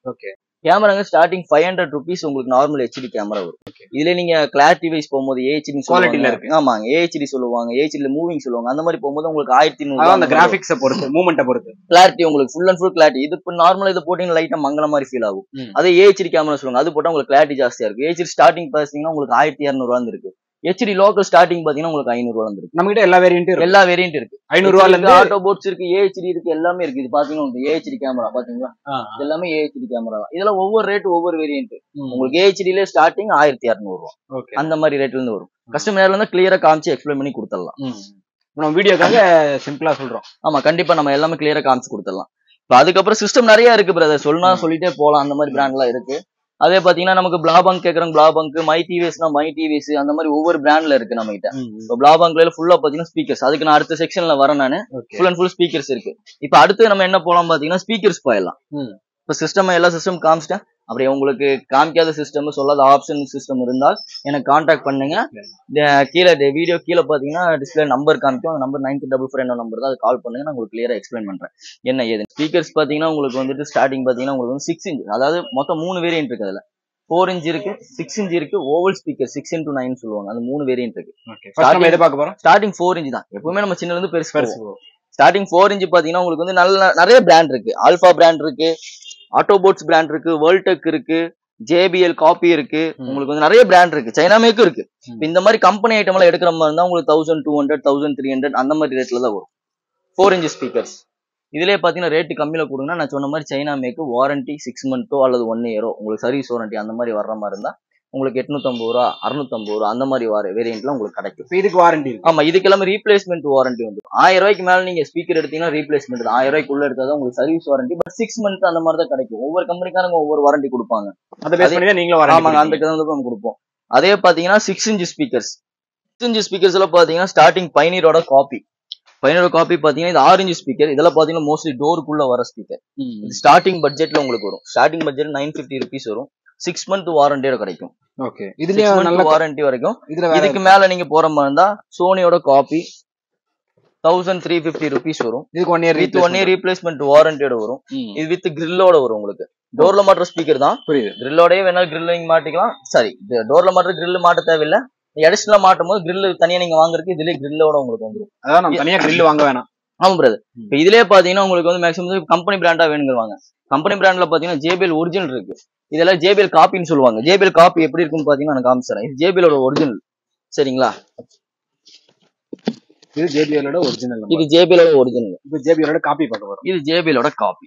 ஓகே கேமராங்க ஸ்டார்டிங் ஃபைவ் ஹண்ட்ரட் ருபீஸ் உங்களுக்கு நார்மல் ஹெச்டி கேமரா வரும் இதுல நீங்க கிளாரிட்டி வைஸ் போகும்போது ஏஹெச்டி Quality ல இருக்கு. ஆமாங்க ஏஹெச்டி சொல்லுவாங்க ஏஹெச்டி மூவிங் சொல்லுவாங்க அந்த மாதிரி போகும்போது உங்களுக்கு ஆயிரத்தி அதான் அந்த நூறு கிராபிக்ஸ பொறுத்து மூமெண்ட்டை பொறுத்து கிளாரிட்டி உங்களுக்கு ஃபுல் அண்ட் ஃபுல் கிளாரிட்டி இது இப்போ நார்மலா இது போட்டீங்கன்னா லைட்டா மங்கள மாதிரி ஃபீல் ஆகும் ம். அதே ஏஹெச்டி கேமரா சொல்லுவாங்க அது போட்டா உங்களுக்கு கிளாரிட்டி ஜாஸ்தியா இருக்கு ஏஹெச்டி ஸ்டார்டிங் பாத்தீங்கன்னா உங்களுக்கு ஆயிரத்தி இரநூறுவா இருக்கு ஹெச்டி லோக்கல் ஸ்டார்டிங் பாத்தீங்கன்னா உங்களுக்கு ஐநூறுவா இருக்கு நம்ம கிட்ட எல்லா வேரியன்ட்டும் இருக்கு எல்லா வேரியன்ட் இருக்கு ஐநூறு ரூபாயில இருந்து ஆட்டோ போட்ஸ் இருக்கு ஏஹெச்டி இருக்கு எல்லாமே இருக்கு இது பாத்தீங்கன்னா ஏஹெச்டி கேமரா பாத்தீங்களா ஆ, இது எல்லாமே ஏஹெச்டி கேமரா தான் இதெல்லாம் ஒவ்வொரு ரேட் ஒவ்வொரு வேரியன்ட் ம். உங்களுக்கு ஏஹெச்டிலே ஸ்டார்டிங் ஆயிரத்தி இரநூறு ரூபா ஓகே அந்த மாதிரி ரேட்ல இருந்து வரும் கஸ்டமர்ல இருந்து கிளியரா காமிச்சு எக்ஸ்பிளைன் பண்ணி கொடுத்துடலாம் ம். இப்ப நம்ம வீடியோக்காக சிம்பிளா சொல்றோம் ஆமா கண்டிப்பா நம்ம எல்லாமே கிளியரா காமிச்சு கொடுத்துடலாம் இப்போ அதுக்கப்புறம் சிஸ்டம் நிறைய இருக்கு பிரதர் சொன்னா ம். சொல்லிட்டே போலாம் அந்த மாதிரி பிராண்ட்லாம் இருக்கு அதே பாத்தீங்கன்னா நமக்கு பிளாபங்க் கேக்குறோம் பிளாபங்க் மை டிவிஸ்னா மை டிவிஸ் அந்த மாதிரி ஒவ்வொரு பிராண்ட்ல இருக்கு நம்ம கிட்ட இப்போ பிளாபங்க்ல ஃபுல்லா பாத்தீங்கன்னா ஸ்பீக்கர்ஸ் அதுக்கு நான் அடுத்த செக்ஷன்ல வரேன் நான் okay full and full speakers இருக்கு இப்போ அடுத்து நம்ம என்ன போலாம் பாத்தீங்கன்னா ஸ்பீக்கர்ஸ் போயிடலாம் ம். இப்போ சிஸ்டம் எல்லா சிஸ்டம் காமிச்சிட்டேன் அப்படியே உங்களுக்கு காமிக்காத சிஸ்டம் சொல்லாத ஆப்ஷன் சிஸ்டம் இருந்தால் எனக்கு காண்டாக்ட் பண்ணுங்க இந்த கீழே வீடியோ கீழே பாத்தீங்கன்னா டிஸ்பிளே நம்பர் காமிக்கும் அந்த நம்பர் நைன் டபுள் ஃபோர் என்ன நம்பர் தான் அது கால் பண்ணுங்க நான் உங்களுக்கு கிளியரா எக்ஸ்பிளைன் பண்றேன் என்ன ஏது ஸ்பீக்கர்ஸ் பாத்தீங்கன்னா உங்களுக்கு வந்துட்டு ஸ்டார்டிங் பாத்தீங்கன்னா உங்களுக்கு வந்து சிக்ஸ் இன்ச் அதாவது மொத்தம் மூணு வேரியன்ட் இருக்கு அதுல ஃபோர் இன்ச் இருக்கு சிக்ஸ் இன்ச் இருக்கு oval speaker six into nine சொல்லுவாங்க அந்த மூணு வேரியன்ட் இருக்கு ஓகே ஃபர்ஸ்ட் நம்ம எதை பார்க்க போறோம் ஸ்டார்டிங் ஃபோர் இன்ச் தான் எப்பவுமே நம்ம சின்னல இருந்து பெருசு பெருசு பெருசு ஸ்டார்டிங் ஃபோர் இன்ச் பாத்தீங்கன்னா உங்களுக்கு வந்து நல்ல நிறைய பிராண்ட் இருக்கு ஆல்பா பிராண்ட் இருக்கு ஆட்டோபோட்ஸ் பிராண்ட் இருக்கு வேர்ல்டெக் இருக்கு ஜேபிஎல் காப்பி இருக்கு ம். உங்களுக்கு வந்து நிறைய பிராண்ட் இருக்கு சைனா மேக்கும் இருக்கு ம். இப்ப இந்த மாதிரி கம்பெனி ஐட்டம் எல்லாம் எடுக்கிற மாதிரி இருந்தா உங்களுக்கு thousand two hundred thousand three hundred அந்த மாதிரி ரேட்ல தான் வரும் ஃபோர் இன்ச் ஸ்பீக்கர்ஸ் இதுலயே பாத்தீங்கன்னா ரேட்டு கம்மியில கொடுங்கன்னா நான் சொன்ன மாதிரி சைனா மேக்கு வாரண்டி சிக்ஸ் மந்த்தோ அல்லது ஒன் இயரோ உங்களுக்கு சர்வீஸ் வாரண்டி அந்த மாதிரி வர்ற மாதிரி இருந்தா உங்களுக்கு எட்நூத்தம்பது ரூபா அறுநூத்தம்பது ரூபா அந்த மாதிரி வர வேரியன்ட்லாம் உங்களுக்கு கிடைக்கும் இப்போ இதுக்கு வாரண்டி இருக்கு ஆமா இதுக்கு எல்லாமே ரீப்ளேஸ்மெண்ட் வாரண்டி வந்து ஆயிரம் ரூபாய்க்கு மேல நீங்க ஸ்பீக்கர் எடுத்தீங்கன்னா ரீப்ளேஸ்மெண்ட் தான் ஆயிரம் ரூபாய்க்குள்ள எடுத்தாதான் உங்களுக்கு service warranty but six month அந்த மாதிரி தான் கிடைக்கும் ஒவ்வொரு கம்பெனிக்காரங்க ஒவ்வொரு வாரண்டி கொடுப்பாங்க அதை பேஸ் பண்ணி தான் நீங்களும் ஆமாங்க அந்த வாரண்டி கிட்ட நம்ம கொடுப்போம் அதே பாத்தீங்கன்னா six inch speakers six inch speakers எல்லாம் பாத்தீங்கன்னா ஸ்டார்டிங் பைனீரோட காப்பி பைனரோட காப்பி பாத்தீங்கன்னா இது ஆறு இன்ச் ஸ்பீக்கர் இதெல்லாம் பாத்தீங்கன்னா மோஸ்ட்லி டோருக்குள்ள வர ஸ்பீக்கர் இது ஸ்டார்டிங் பட்ஜெட்ல உங்களுக்கு வரும் starting budget nine fifty rupees வரும் சிக்ஸ் மந்த் வாரண்டியோட கிடைக்கும் ஓகே இதுலயும் நல்ல வாரண்டி வரைக்கும் இதுல வேற இதுக்கு மேல நீங்க போற மாதிரி இருந்தா சோனியோட copy thousand three fifty rupees வரும் இதுக்கு one year with one year replacement வாரண்டியோட வரும் இது வித் கிரில்லோட வரும் உங்களுக்கு டோர்ல மாட்டுற ஸ்பீக்கர் தான் புரியுது கிரில்லோடய வேணாலும் grill நீங்க மாட்டிக்கலாம் சாரி டோர்ல மாட்டுற grill மாட்ட தேவையில்லை எடிஷனலா மாட்டும் போது grill தனியா நீங்க வாங்குறதுக்கு இதுலயே கிரில்லோட உங்களுக்கு வந்துரும் அதான் நம்ம தனியா grill வாங்க வேணாம் ஆமா பிரதர் ம். இப்ப இதுலயே பாத்தீங்கன்னா உங்களுக்கு வந்து மேக்ஸிமம் கம்பெனி பிராண்டா வேணுங்கிறவாங்க கம்பெனி பிராண்ட்ல பாத்தீங்கன்னா ஜேபிஎல் ஒரிஜினல் இருக்கு இதெல்லாம் ஜேபிஎல் காப்பின்னு சொல்லுவாங்க ஜேபிஎல் காப்பி எப்படி இருக்குன்னு பாத்தீங்கன்னா நான் காமிச்சிடறேன் இது ஜேபிஎலோட ஒரிஜினல் சரிங்களா இது ஜேபிஎலோட ஒரிஜினல் இது ஜேபிஎலோட ஒரிஜினல் இப்போ ஜேபிஎலோட காப்பி பார்க்க போறோம் இது ஜேபிஎலோட காப்பி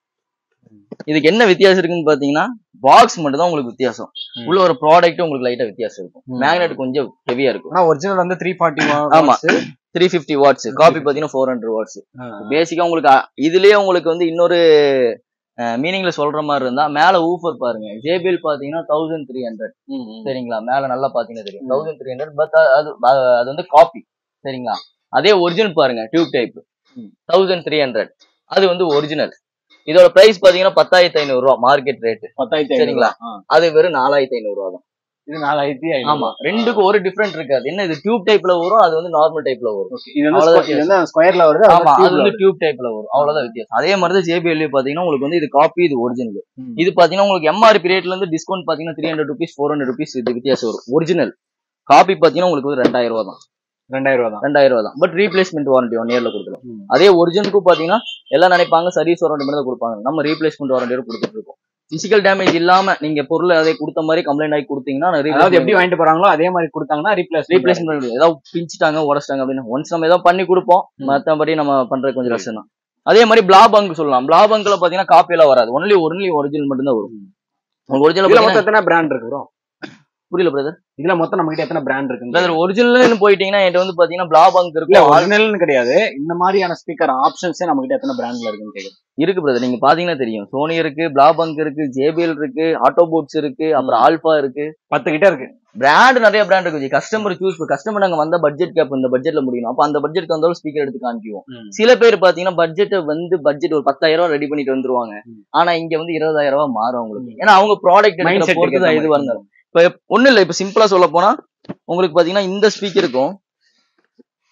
இதுக்கு என்ன வித்தியாசம் இருக்குன்னு பாத்தீங்கன்னா பாக்ஸ் மட்டும் தான் உங்களுக்கு வித்தியாசம் ம். உள்ள ஒரு ப்ராடக்ட் உங்களுக்கு லைட்டா வித்தியாசம் இருக்கும் ம். மேக்னெட் கொஞ்சம் ஹெவியா இருக்கும் ஆனா ஒரிஜினல் வந்து த்ரீ ஃபார்ட்டி ஆமா. த்ரீ ஃபிஃப்டி வாட்ஸ் காப்பி பாத்தீங்கன்னா ஃபோர் ஹண்ட்ரட் வாட்ஸ் பேசிக்கா உங்களுக்கு அ- இதுலயே உங்களுக்கு வந்து இன்னொரு மீனிங்ல சொல்ற மாதிரி இருந்தா மேல ஊஃபர் பாருங்க ஜேபிஎல் பாத்தீங்கன்னா தௌசண்ட் த்ரீ ஹண்ட்ரட் சரிங்களா மேல நல்லா பாத்தீங்கன்னா தெரியும் ம். தௌசண்ட் த்ரீ ஹண்ட்ரட் பட் அது அ- அது வந்து காப்பி சரிங்களா அதே ஒரிஜினல் பாருங்க டியூப் டைப் ம். தௌசண்ட் த்ரீ ஹண்ட்ரட் அது வந்து ஒரிஜினல் இதோட பிரைஸ் பாத்தீங்கன்னா பத்தாயிரத்தி ஐநூறு ரூபா மார்க்கெட் ரேட் பத்தாயிரத்தி சரிங்களா? அது வெறும் நாலாயிரத்தி ஐநூறு ரூபா தான் இது நாலாயிரத்தி ஆமா ரெண்டுக்கும் ஒரு டிஃபரெண்ட் இருக்காது என்ன இது டியூப் டைப்ல வரும் அது வந்து நார்மல் டைப்ல வரும் ஓகே இது வந்து அவ்வளவுதான் squ- இது வந்து ஸ்கொயர்ல வருது அது ஆமா வந்து அது tube ல வந்து டியூப் டைப்ல வரும் அவ்வளவுதான் வித்தியாசம் அதே மாதிரி தான் ஜேபிஎல் பாத்தீங்கன்னா உங்களுக்கு வந்து இது காப்பி இது ஒரிஜினல் ம். இது பாத்தீங்கன்னா உங்களுக்கு எம்ஆர்பி ரேட்ல இருந்து டிஸ்கவுண்ட் பாத்தீங்கன்னா three hundred rupees four hundred rupees இது வித்தியாசம் வரும் ஒரிஜினல் காப்பி பாத்தீங்கன்னா உங்களுக்கு வந்து ரெண்டாயிரம் ரூபா தான் ரெண்டாயிரம் ரூபா தான் ரெண்டாயிரம் ரூபா தான் பட் ரீப்ளேஸ்மெண்ட் வாரண்டி ஒன் இயர்ல கொடுக்கலாம் ம். அதே ஒரிஜினலுக்கும் பாத்தீங்கன்னா எல்லாம் நினைப்பாங்க சர்வீஸ் வாரண்டி மட்டும் தான் கொடுப்பாங்க நம்ம ரீப்ளேஸ்மெண்ட் வாரண்டியோட கொடுத்துட்டு இருக்கோம் பிசிக்கல் டேமேஜ் இல்லாம நீங்க பொருள் அதை கொடுத்த மாதிரி கம்ப்ளைண்ட் ஆகி கொடுத்தீங்கன்னா அதாவது எப்படி வாங்கிட்டு போறாங்களோ அதே மாதிரி கொடுத்தாங்கன்னா ரீப்ளேஸ் ரீப்ளேஸ்மெண்ட் ஏதாவது பிஞ்சிட்டாங்க உடச்சிட்டாங்க அப்படின்னு ஒன்ஸ் நம்ம ஏதாவது பண்ணி கொடுப்போம் ம். மத்தபடி நம்ம பண்றது கொஞ்சம் கஷ்டம் தான் அதே மாதிரி பிளாபங்க் சொல்லலாம் பிளாபங்க்ல பாத்தீங்கன்னா காப்பி எல்லாம் வராது ஒன்லி ஒன்லி ஒரிஜினல் மட்டும் தான் வரும் உங்களுக்கு இதுல ஒரிஜினல் மொத்தம் எத்தனை பிராண்ட் இருக்கு bro? புரியல பிரதர் இதுல மொத்தம் நம்ம கிட்ட எத்தனை பிராண்ட் இருக்கு பிரதர் ஒரிஜினல்னு போயிட்டீங்கன்னா என்கிட்ட வந்து பாத்தீங்கன்னா பிளாபங்க் இல்ல இருக்கும் ஒரிஜினல்னு கிடையாது இந்த மாதிரியான ஸ்பீக்கர் ஆப்ஷன்ஸே நம்ம கிட்ட எத்தனை பிராண்ட்ல இருக்குன்னு கேக்குறேன் இருக்கு பிரதர் நீங்க பாத்தீங்கன்னா தெரியும் சோனி இருக்கு பிளாபங்க் இருக்கு ஜேபிஎல் இருக்கு ஆட்டோபோட்ஸ் இருக்கு அப்புறம் ஆல்பா இருக்கு பத்து கிட்ட இருக்கு பிராண்ட் நிறைய பிராண்ட் இருக்கு கஸ்டமர் சூஸ் கஸ்டமர் நாங்க வந்த பட்ஜெட் கேப் இந்த பட்ஜெட்ல முடியும் அப்ப அந்த பட்ஜெட்க்கு வந்தாலும் ஸ்பீக்கர் எடுத்து காமிக்குவோம் சில பேர் பாத்தீங்கன்னா பட்ஜெட் வந்து பட்ஜெட் ஒரு பத்தாயிரம் ரூபாய் ரெடி பண்ணிட்டு வந்துருவாங்க ம். ஆனா இங்க வந்து இருபதாயிரம் ரூபாய் மாறும் உங்களுக்கு ஏன்னா அவங்க ப்ராடக்ட் Mindset எடுக்கிற பொறுத்து தான் ஏத்த இது மாதிரி. வந்தாலும் இப்ப ஒண்ணு இல்ல இப்ப சிம்பிளா சொல்ல போனா உங்களுக்கு பாத்தீங்கன்னா இந்த ஸ்பீக்கருக்கும்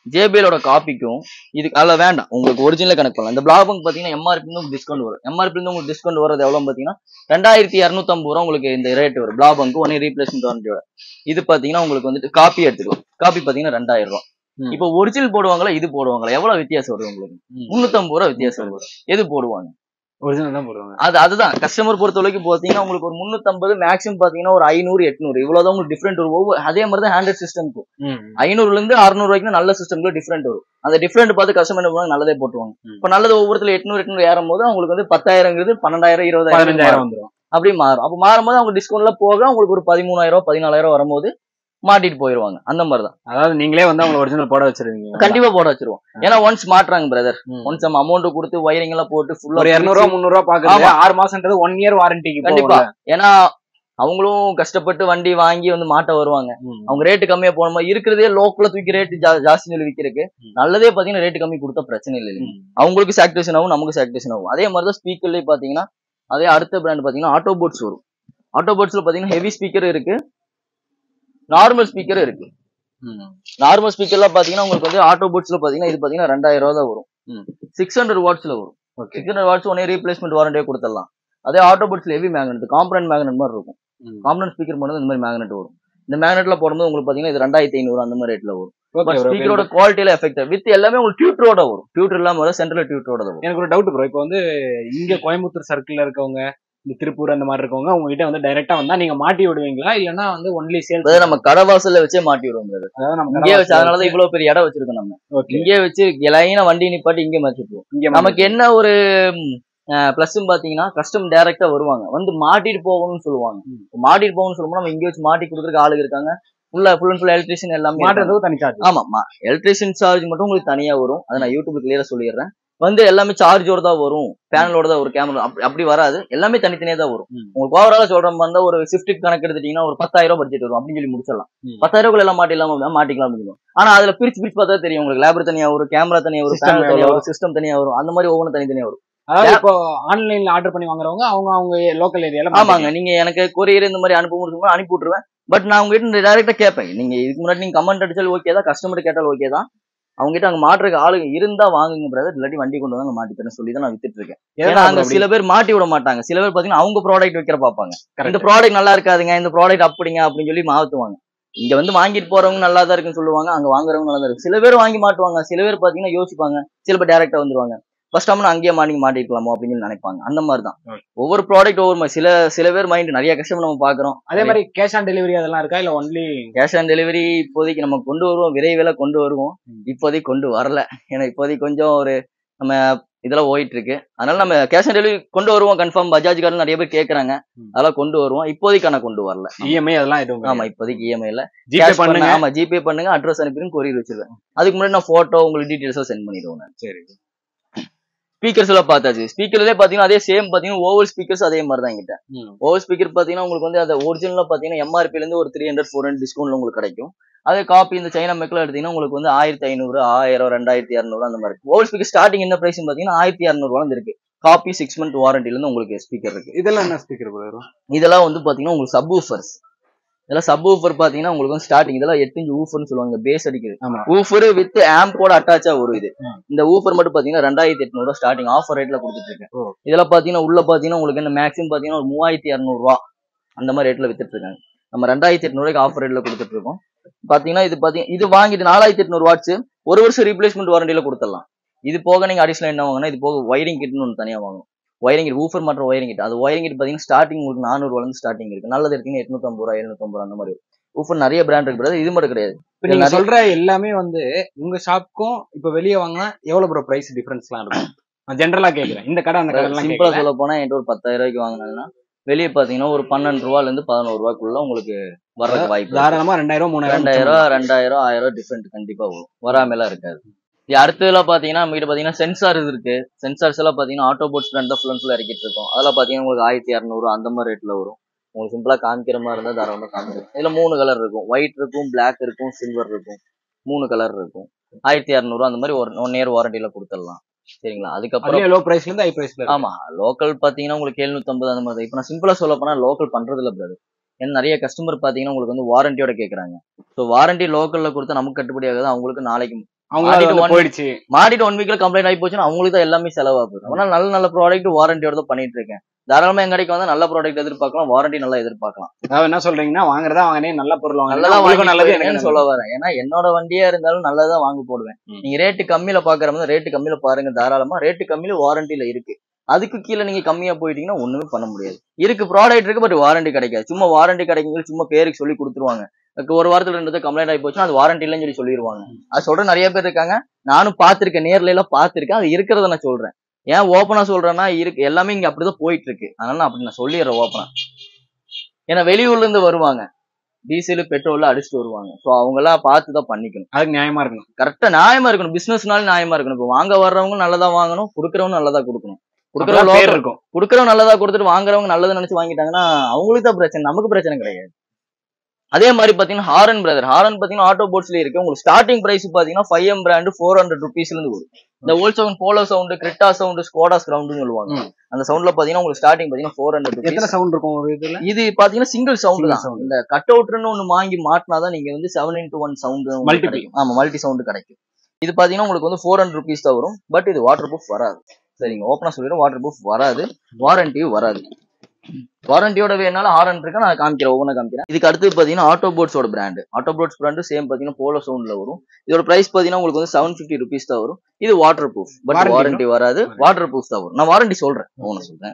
ஜேபிஎலோட காப்பிக்கும் இதுக்கு அதில் வேண்டாம் உங்களுக்கு ஒரிஜினல் கணக்கு பண்ணலாம் இந்த பிளாக் பங்க் பார்த்தீங்கன்னா எம்ஆர்பி இருந்து உங்களுக்கு டிஸ்கவுண்ட் வரும் எம்ஆர்பி இருந்து உங்களுக்கு டிஸ்கவுண்ட் வரது எவ்வளோ பார்த்தீங்கன்னா ரெண்டாயிரத்தி இரநூத்தம்பது ரூபா உங்களுக்கு இந்த ரேட் வரும் பிளாக் பங்க் ஒன் ரீப்ளேஸ்மெண்ட் வாரண்டியோட இது பார்த்தீங்கன்னா உங்களுக்கு வந்துட்டு காப்பி எடுத்துக்கலாம் காப்பி பார்த்தீங்கன்னா ரெண்டாயிரம் ரூபா ம். இப்போ ஒரிஜினல் போடுவாங்களா இது போடுவாங்களா எவ்வளவு வித்தியாசம் வருது உங்களுக்கு ம். முன்னூத்தம்பது ரூபா வித்தியாசம் வருது எது போடுவாங்க ஒரிஜினல் தான் போடுவாங்க அது அதுதான் கஸ்டமர் பொறுத்த வரைக்கும் பார்த்தீங்கன்னா உங்களுக்கு ஒரு முன்னூத்தம்பது மேக்ஸிமம் பார்த்தீங்கன்னா ஒரு ஐநூறு எட்நூறு இவ்வளவுதான் உங்களுக்கு டிஃப்ரெண்ட் வரும் ஒவ்வொரு அதே மாதிரி தான் ஹேண்ட்ரட் சிஸ்டம்க்கும் ம். ஐநூறுல இருந்து அறுநூறு வரைக்கும் நல்ல சிஸ்டம்ல டிஃப்ரெண்ட் வரும் அந்த டிஃப்ரெண்ட் பார்த்து கஸ்டமர் என்ன பண்ணுவாங்க நல்லதே போட்டுருவாங்க ம். இப்போ நல்லது ஒவ்வொருத்துல எட்நூறு எட்நூறு ஏறும் போது அவங்களுக்கு வந்து பத்தாயிரங்கிறது பன்னெண்டாயிரம் இருபதாயிரம் பதினஞ்சாயிரம் வந்துரும் அப்படி மாறும் அப்போ மாறும்போது அவங்க டிஸ்கவுண்ட்ல போக உங்களுக்கு ஒரு பதிமூணாயிரம் பதினாலாயிரம் வரும்போது மாட்டிட்டு போயிருவாங்க அந்த மாதிரி தான் அதாவது நீங்களே வந்து அவங்க ஒரிஜினல் போட வச்சிருவீங்க கண்டிப்பா போட வச்சிருவோம் ஏன்னா ஒன்ஸ் மாட்டுறாங்க பிரதர் ம். ஒன்ஸ் நம்ம அமௌண்ட் கொடுத்து ஒயரிங் எல்லாம் போட்டு ஃபுல்லா ஒரு இருநூறு ரூபா முந்நூறு ரூபா பாக்குறது ஆறு மாசம்ன்றது ஒன் இயர் வாரண்டிக்கு கண்டிப்பா ஏன்னா அவங்களும் கஷ்டப்பட்டு வண்டி வாங்கி வந்து மாட்ட வருவாங்க அவங்க ரேட்டு கம்மியா போனோமா இருக்கிறதே லோக்கல்ல தூக்கி ரேட்டு ஜாஸ்தி சொல்லி விற்கிறதுக்கு ம். நல்லதே பாத்தீங்கன்னா ரேட்டு கம்மி கொடுத்தா பிரச்சனை இல்லை இல்லைங்க. அவங்களுக்கு சாக்டிவேஷன் ஆகும் நமக்கு சாக்டிவேஷன் ஆகும் அதே மாதிரி தான் ஸ்பீக்கர்லயே பாத்தீங்கன்னா அதே அடுத்த பிராண்ட் பாத்தீங்கன்னா ஆட்டோ போட்ஸ் வரும் ஆட்டோ போட்ஸ்ல பாத்தீங்கன்னா ஹெவி ஸ்பீக்கர் இருக்கு நார்மல் ஸ்பீக்கர் இருக்கு நார்மல் ஸ்பீக்கர்லாம் பாத்தீங்கன்னா உங்களுக்கு வந்து ஆட்டோ போட்ஸ்ல பாத்தீங்கன்னா இது பாத்தீங்கன்னா ரெண்டாயிரம் ரூபா தான் வரும் ம். சிக்ஸ் ஹண்ட்ரட் வாட்ஸ்ல வரும் ஓகே சிக்ஸ் ஹண்ட்ரட் வாட்ஸ் ஒன்னே ரீப்ளேஸ்மெண்ட் வாரண்டியே கொடுத்துடலாம் அதே ஆட்டோ போட்ஸ்ல ஹெவி மேக்னெட் காம்பனன்ட் மேக்னெட் மாதிரி இருக்கும் காம்பனன்ட் ஸ்பீக்கர் மட்டும் இந்த மாதிரி மேக்னெட் வரும் இந்த மேக்னெட்ல போடும்போது உங்களுக்கு பாத்தீங்கன்னா இது ரெண்டாயிரத்தி ஐநூறு அந்த மாதிரி ரேட்ல வரும் பட் ஸ்பீக்கரோட குவாலிட்டியில எஃபெக்ட் வித் எல்லாமே உங்களுக்கு டியூட்டரோட வரும் டியூட்டர் இல்லாம வரும் சென்ட்ரல் டியூட்டரோட வரும் எனக்கு ஒரு டவுட் ப்ரோ இப்போ வந்து இங்க கோயம்புத்தூர் சர்க்கிள்ல இருக்கவங்க இந்த திருப்பூர் அந்த மாதிரி இருக்கவங்க உங்ககிட்ட வந்து டைரக்டா வந்தா நீங்க மாட்டி விடுவீங்களா இல்லனா வந்து ஒன்லி சேல் அதாவது நம்ம கடை வாசல்ல வச்சே மாட்டி விடுவோம் brother. அதாவது நம்ம இங்கே வச்சு அதனாலதான் இவ்வளவு பெரிய இடம் வச்சிருக்கோம் நம்ம ஓகே இங்கே வச்சு லைனா வண்டி நிப்பாட்டி இங்கே மாட்டிருப்போம் இங்க நமக்கு என்ன ஒரு பிளஸ்ன்னு பாத்தீங்கன்னா கஸ்டம் டைரக்டா வருவாங்க வந்து மாட்டிட்டு போகணும்னு சொல்லுவாங்க ம். மாட்டிட்டு போகணும்னு சொல்லும்போது நம்ம இங்கே வச்சு மாட்டி கொடுக்குறதுக்கு ஆளுங்க இருக்காங்க ஃபுல்லா ஃபுல் அண்ட் ஃபுல் எலக்ட்ரிஷியன் எல்லாமே இருக்காங்க. மாட்டுறதுக்கு தனி சார்ஜ் ஆமா எலக்ட்ரிஷியன் சார்ஜ் மட்டும் உங்களுக்கு தனியா வரும் அதை நான் யூடியூப்ல கிளியரா சொல்லிடுறேன் வந்து எல்லாமே சார்ஜோட தான் வரும் பேனலோட தான் ஒரு கேமரா அப்படி அப்படி வராது எல்லாமே தனித்தனியா தான் வரும் ம். உங்களுக்கு ஓவரால சொல்ற மாதிரி இருந்தா ஒரு ஸ்விஃப்ட் கணக்கு எடுத்துட்டீங்கன்னா ஒரு பத்தாயிரம் ரூபாய் பட்ஜெட் வரும் அப்படின்னு சொல்லி முடிச்சிடலாம் ம். பத்தாயிரம் ரூபாய் எல்லாம் மாட்டிடலாம் அப்படின்னா மாட்டிக்கலாம் அப்படின்னு ஆனா அதுல பிரிச்சு பிரிச்சு பார்த்தா தெரியும் உங்களுக்கு லேபர் தனியா வரும் கேமரா தனியா வரும் System பேனல் தனியா எவ்வளவு? வரும் சிஸ்டம் தனியா வரும் அந்த மாதிரி ஒவ்வொன்றும் தனித்தனியா வரும் அதாவது இப்போ ஆன்லைன்ல ஆர்டர் பண்ணி வாங்குறவங்க அவங்க அவங்க லோக்கல் ஏரியால ஆமாங்க நீங்க எனக்கு கொரியர் இந்த மாதிரி அனுப்ப முடியுமோ அனுப்பி விட்டுருவேன் பட் நான் உங்ககிட்ட டைரக்டா கேட்பேன் நீங்க இதுக்கு முன்னாடி நீங்க கமெண்ட் அடிச்சாலும் ஓகே தான் கஸ்டமர் கேட்டாலும் ஓகே தான் அவங்க கிட்ட அங்க மாட்டுறதுக்கு ஆளுங்க இருந்தா வாங்குங்க பிரதர் இல்லாட்டி வண்டி கொண்டு வந்து மாட்டி தரேன் சொல்லி தான் நான் வித்துட்டு இருக்கேன் ஏன்னா அங்க சில பேர் மாட்டி விட மாட்டாங்க சில பேர் பாத்தீங்கன்னா அவங்க ப்ராடக்ட் வைக்கிற பாப்பாங்க இந்த ப்ராடக்ட் நல்லா இருக்காதுங்க இந்த ப்ராடக்ட் அப்படிங்க அப்படின்னு சொல்லி மாத்துவாங்க இங்க வந்து வாங்கிட்டு போறவங்க நல்லா தான் இருக்குன்னு சொல்லுவாங்க அங்க வாங்குறவங்க நல்லா தான் இருக்கு சில பேர் வாங்கி மாட்டுவாங்க சில பேர் பாத்தீங்கன்னா யோசிப்பாங்க சில பேர் டேரக்டா வந்துருவாங்க ஃபர்ஸ்ட் டைம் அங்கேயே மாட்டி மாட்டிருக்கலாமோ அப்படின்னு சொல்லி நினைப்பாங்க அந்த மாதிரி தான் Okay. ஒவ்வொரு ப்ராடக்ட் ஒவ்வொரு மாதிரி சில சில பேர் மைண்ட் நிறைய கஷ்டம் நம்ம பாக்குறோம் அதே மாதிரி கேஷ் ஆன் டெலிவரி அதெல்லாம் இருக்கா இல்ல ஒன்லி கேஷ் ஆன் டெலிவரி இப்போதைக்கு நம்ம கொண்டு வருவோம் விரைவில் கொண்டு வருவோம் ம். இப்போதைக்கு கொண்டு வரல ஏன்னா இப்போதைக்கு கொஞ்சம் ஒரு நம்ம இதெல்லாம் போயிட்டு இருக்கு அதனால நம்ம கேஷ் ஆன் டெலிவரி கொண்டு வருவோம் கன்ஃபார்ம் பஜாஜ் கார்டு நிறைய பேர் கேக்குறாங்க ம். அதெல்லாம் கொண்டு வருவோம் இப்போதைக்கு ஆனா கொண்டு வரல இஎம்ஐ அதெல்லாம் எதுவும் ஆமா இப்போதைக்கு இஎம்ஐ இல்ல ஜிபே Cash பண்ணுங்க பண்ண- ஆமா ஜிபே பண்ணுங்க அட்ரஸ் அனுப்பிடுங்க கொரியர் வச்சிருவேன் அதுக்கு முன்னாடி நான் போட்டோ உங்களுக்கு டீடைல்ஸா சென்ட் பண்ணிடுவேன் நான். சரி ஸ்பீக்கர்ஸ் எல்லாம் பார்த்தாச்சு ஸ்பீக்கர்லயே பாத்தீங்கன்னா அதே சேம் பாத்தீங்கன்னா ஓவல் ஸ்பீக்கர்ஸ் அதே மாதிரி தான் என்கிட்ட ம். ஓவர் ஸ்பீக்கர் பாத்தீங்கன்னா உங்களுக்கு வந்து அந்த ஒரிஜினலா பாத்தீங்கன்னா எம்ஆர்பில இருந்து ஒரு த்ரீ ஹண்ட்ரட் ஃபோர் ஹண்ட்ரட் டிஸ்கவுண்ட்ல உங்களுக்கு கிடைக்கும் அதே காப்பி இந்த சைனா மெக்கில் எடுத்தீங்கன்னா உங்களுக்கு வந்து ஆயிரத்தி ஐநூறு ஆயிரம் ரெண்டாயிரத்தி இரநூறு அந்த மாதிரி இருக்கு ஓவர் ஸ்பீக்கர் ஸ்டார்டிங் என்ன பிரைஸ் பாத்தீங்கன்னா ஆயிரத்தி இரநூறுவா இருக்கு காப்பி சிக்ஸ் மந்த் வாரண்டில இருந்து உங்களுக்கு ஸ்பீக்கர் இருக்கு இதெல்லாம் என்ன ஸ்பீக்கர் வரும் இதெல்லாம் வந்து பாத்தீங்கன்னா உங்களுக்கு சப் ஊஃபர்ஸ் இதெல்லாம் சப் ஊஃபர் பாத்தீங்கன்னா உங்களுக்கு வந்து ஸ்டார்டிங் இதெல்லாம் எட்டு இன்ச் ஊஃபர்னு சொல்லுவாங்க பேஸ் அடிக்குது ஆமா ஊஃபர் வித் ஆம்போட அட்டாச்சா வரும் இது ம். இந்த ஊஃபர் மட்டும் பாத்தீங்கன்னா ரெண்டாயிரத்தி எட்நூறு ஸ்டார்டிங் ஆஃபர் ரேட்ல கொடுத்துட்டு இருக்கேன் ஓ. இதெல்லாம் பாத்தீங்கன்னா உள்ள பாத்தீங்கன்னா உங்களுக்கு என்ன மேக்ஸிமம் பாத்தீங்கன்னா ஒரு மூவாயிரத்தி இரநூறுவா அந்த மாதிரி ரேட்ல வித்துட்டு இருக்காங்க நம்ம ரெண்டாயிரத்தி எட்நூறுக்கு ஆஃபர் ரேட்ல கொடுத்துட்டு இருக்கோம் பாத்தீங்கன்னா இது பாத்தீங்கன்னா இது வாங்கிட்டு நாலாயிரத்தி எட்நூறு வாட்ஸ் ஒரு வருஷம் ரீப்ளேஸ்மெண்ட் வாரண்டியில கொடுத்துடலாம் இது போக நீங்க அடிஷனல் என்ன வாங்கினா இது போக ஒயரிங் கிட்னு ஒன்று தனியா வாங்கணும் ஒயரிங் கிட் ஊஃபர் மற்றும் ஒயரிங் கிட் அது ஒயரிங் கிட் பாத்தீங்கன்னா ஸ்டார்டிங் உங்களுக்கு நானூறுவா இருந்து ஸ்டார்டிங் இருக்கு நல்லது எடுத்தீங்கன்னா எட்நூத்தம்பது ரூபா எழுநூத்தம்பது ரூபா அந்த மாதிரி ஊஃபர் நிறைய பிராண்ட் இருக்கு brother. இது மட்டும் கிடையாது இப்ப நீங்க நிறைய- சொல்ற எல்லாமே வந்து உங்க ஷாப்க்கும் இப்ப வெளிய வாங்கினா எவ்வளவு ப்ரோ பிரைஸ் டிஃபரன்ஸ்லாம் இருக்கும் நான் ஜென்ரலா கேக்குறேன் இந்த கடை அந்த கடை எல்லாம் சிம்பிளா கேட்கல சொல்ல போனா என்கிட்ட ஒரு பத்தாயிரம் ரூபாய்க்கு வாங்கினாங்கன்னா வெளியே பாத்தீங்கன்னா ஒரு பன்னெண்டு ரூபால இருந்து பதினோரு ரூபாய்க்குள்ள உங்களுக்கு வர்றதுக்கு வாய்ப்பு இருக்கு. தாராளமா ரெண்டாயிரம் மூணாயிரம் ரெண்டாயிரம் ரூபா ரெண்டாயிரம் ஆயிரம் ரூபாய் டிஃபரெண்ட் கண்டிப்பா வரும் வராமலாம் இருக்காது இது அடுத்ததுலாம் பாத்தீங்கன்னா நம்ம கிட்ட பாத்தீங்கன்னா சென்சார் இது இருக்கு சென்சார்ஸ் எல்லாம் பாத்தீங்கன்னா ஆட்டோ போட்ஸ் பிராண்ட் தான் ஃபுல் அண்ட் ஃபுல் இறக்கிட்டு இருக்கோம் அதெல்லாம் பாத்தீங்கன்னா உங்களுக்கு ஆயிரத்தி இரநூறு அந்த மாதிரி ரேட்ல வரும் உங்களுக்கு சிம்பிளா காமிக்கிற மாதிரி இருந்தா தாராளமா காமிக்கிறேன் இதுல மூணு கலர் இருக்கும் ஒயிட் இருக்கும் Black இருக்கும் சில்வர் இருக்கும் மூணு கலர் இருக்கும் ஆயிரத்தி இரநூறு அந்த மாதிரி ஒரு ஒன் இயர் வாரண்டியில கொடுத்துடலாம் சரிங்களா அதுக்கப்புறம் அதுலயே லோ பிரைஸ்ல இருந்து ஹை பிரைஸ்ல ஆமா லோக்கல் பாத்தீங்கன்னா உங்களுக்கு எழுநூத்தம்பது அந்த மாதிரி இப்ப நான் சிம்பிளா சொல்ல போனா லோக்கல் பண்றது இல்ல பிரதர் ஏன்னா நிறைய கஸ்டமர் பாத்தீங்கன்னா உங்களுக்கு வந்து வாரண்டியோட கேக்குறாங்க ஸோ வாரண்டி லோக்கல்ல கொடுத்தா நமக்கு கட்டுப்படி ஆகாது அவங்களுக்கு நாளைக்கு அவங்க மாட்டிட்டு வந்து one- போயிடுச்சு மாட்டிட்டு ஒன் வீக்ல கம்ப்ளைண்ட் ஆகி போச்சுன்னா அவங்களுக்கு தான் எல்லாமே செலவா போயிடும் அதனால நல்ல நல்ல ப்ராடக்ட் வாரண்டியோட தான் பண்ணிட்டு இருக்கேன் தாராளமா எங்க கடைக்கு வந்தா நல்ல ப்ராடக்ட் எதிர்பார்க்கலாம் வாரண்டி நல்லா எதிர்பார்க்கலாம் அதாவது என்ன சொல்றீங்கன்னா வாங்குறதா வாங்கினே நல்ல பொருள் நல்லதா வாங்குறதா வாங்கி நல்லது நல்லது எனக்கு சொல்ல வரேன் ஏன்னா என்னோட வண்டியா இருந்தாலும் நல்லதா வாங்கி போடுவேன் ம். நீங்க ரேட்டு கம்மியில பாக்குற மாதிரி ரேட்டு கம்மியில பாருங்க தாராளமா ரேட்டு கம்மியில வாரண்டில இருக்கு அதுக்கு கீழே நீங்க கம்மியா போயிட்டீங்கன்னா ஒண்ணுமே பண்ண முடியாது இருக்கு ப்ராடக்ட் இருக்கு பட் வாரண்டி கிடைக்காது சும்மா வாரண்டி கிடைக்குங்க சும்மா பேருக்கு சொல்லி கொடுத்துருவாங்க அதுக்கு ஒரு வாரத்துல ரெண்டு கம்ப்ளைண்ட் ஆகி போச்சுன்னா அது வாரண்டி இல்லைன்னு சொல்லி சொல்லிடுவாங்க அது சொல்ற நிறைய பேர் இருக்காங்க நானும் பார்த்திருக்கேன் நேர்ல எல்லாம் பார்த்திருக்கேன் அது இருக்கிறத நான் சொல்றேன் ஏன் ஓப்பனா சொல்றேன்னா இருக்கு எல்லாமே இங்க அப்படிதான் போயிட்டு இருக்கு அதனால நான் அப்படி நான் சொல்லிடுறேன் ஓப்பனா ஏன்னா வெளியூர்ல இருந்து வருவாங்க டீசல் பெட்ரோல்ல அடிச்சுட்டு வருவாங்க ஸோ அவங்க எல்லாம் பார்த்து தான் பண்ணிக்கணும் அதுக்கு நியாயமா இருக்கணும் கரெக்டா நியாயமா இருக்கணும் பிசினஸ்னால நியாயமா இருக்கணும் இப்போ வாங்க வர்றவங்க நல்லதா வாங்கணும் கொடுக்குறவங்க நல்லதா கொடுக்கணும் அப்பதான் கொடுக்குறவங்க பேர் இருக்கும் கொடுக்குறவங்க நல்லதா கொடுத்துட்டு வாங்குறவங்க நல்லது நினைச்சு வாங்கிட்டாங்கன்னா அவங்களுக்கு தான் பிரச்சனை நமக்கு பிரச்சனை கிடையாது அதே மாதிரி பாத்தீங்கன்னா ஹாரன் பிரதர் ஹாரன் பாத்தீங்கன்னா ஆட்டோ போட்ஸ்ல இருக்கு உங்களுக்கு ஸ்டார்டிங் பிரைஸ் பாத்தீங்கன்னா five M brand four hundred ருபீஸ்ல இருந்து வரும் இந்த ஓல் sound Polo sound Creta sound Skoda சவுண்ட்னு சொல்லுவாங்க ம். அந்த சவுண்ட்ல பாத்தீங்கன்னா உங்களுக்கு ஸ்டார்டிங் பாத்தீங்கன்னா ஃபோர் ஹண்ட்ரட் எத்தனை சவுண்ட் இருக்கும் ஒரு இதுல இது பாத்தீங்கன்னா சிங்கிள் சவுண்ட் Single தான் sound. இந்த கட் அவுட்னு ஒண்ணு வாங்கி மாட்டினாதான் நீங்க வந்து seven into one sound Multiple. கிடைக்கும் ஆமா மல்டி சவுண்ட் கிடைக்கும் இது பாத்தீங்கன்னா உங்களுக்கு வந்து ஃபோர் ஹண்ட்ரட் ருபீஸ் தான் வரும் பட் இது வாட்டர் ப்ரூஃப் வராது சரிங்க ஓப்பனா சொல்லிடுறேன் வாட்டர் ப்ரூஃப் வராது வாரண்டியும் வராது வாரண்டியோட வேணாலும் ஹாரன் இருக்கு நான் காமிக்கிறேன் ஒவ்வொன்றா காமிக்கிறேன் இதுக்கு அடுத்து பாத்தீங்கன்னா ஆட்டோ போட்ஸோட brand auto bots brand same பாத்தீங்கன்னா போலோ சவுண்ட்ல வரும் இதோட பிரைஸ் பாத்தீங்கன்னா உங்களுக்கு வந்து செவன் ஃபிஃப்டி ருபீஸ் தான் வரும் இது waterproof but Warranty warranty வராது வாட்டர் ப்ரூஃப் தான் வரும் நான் வாரண்டி சொல்றேன் ஒன்று சொல்றேன்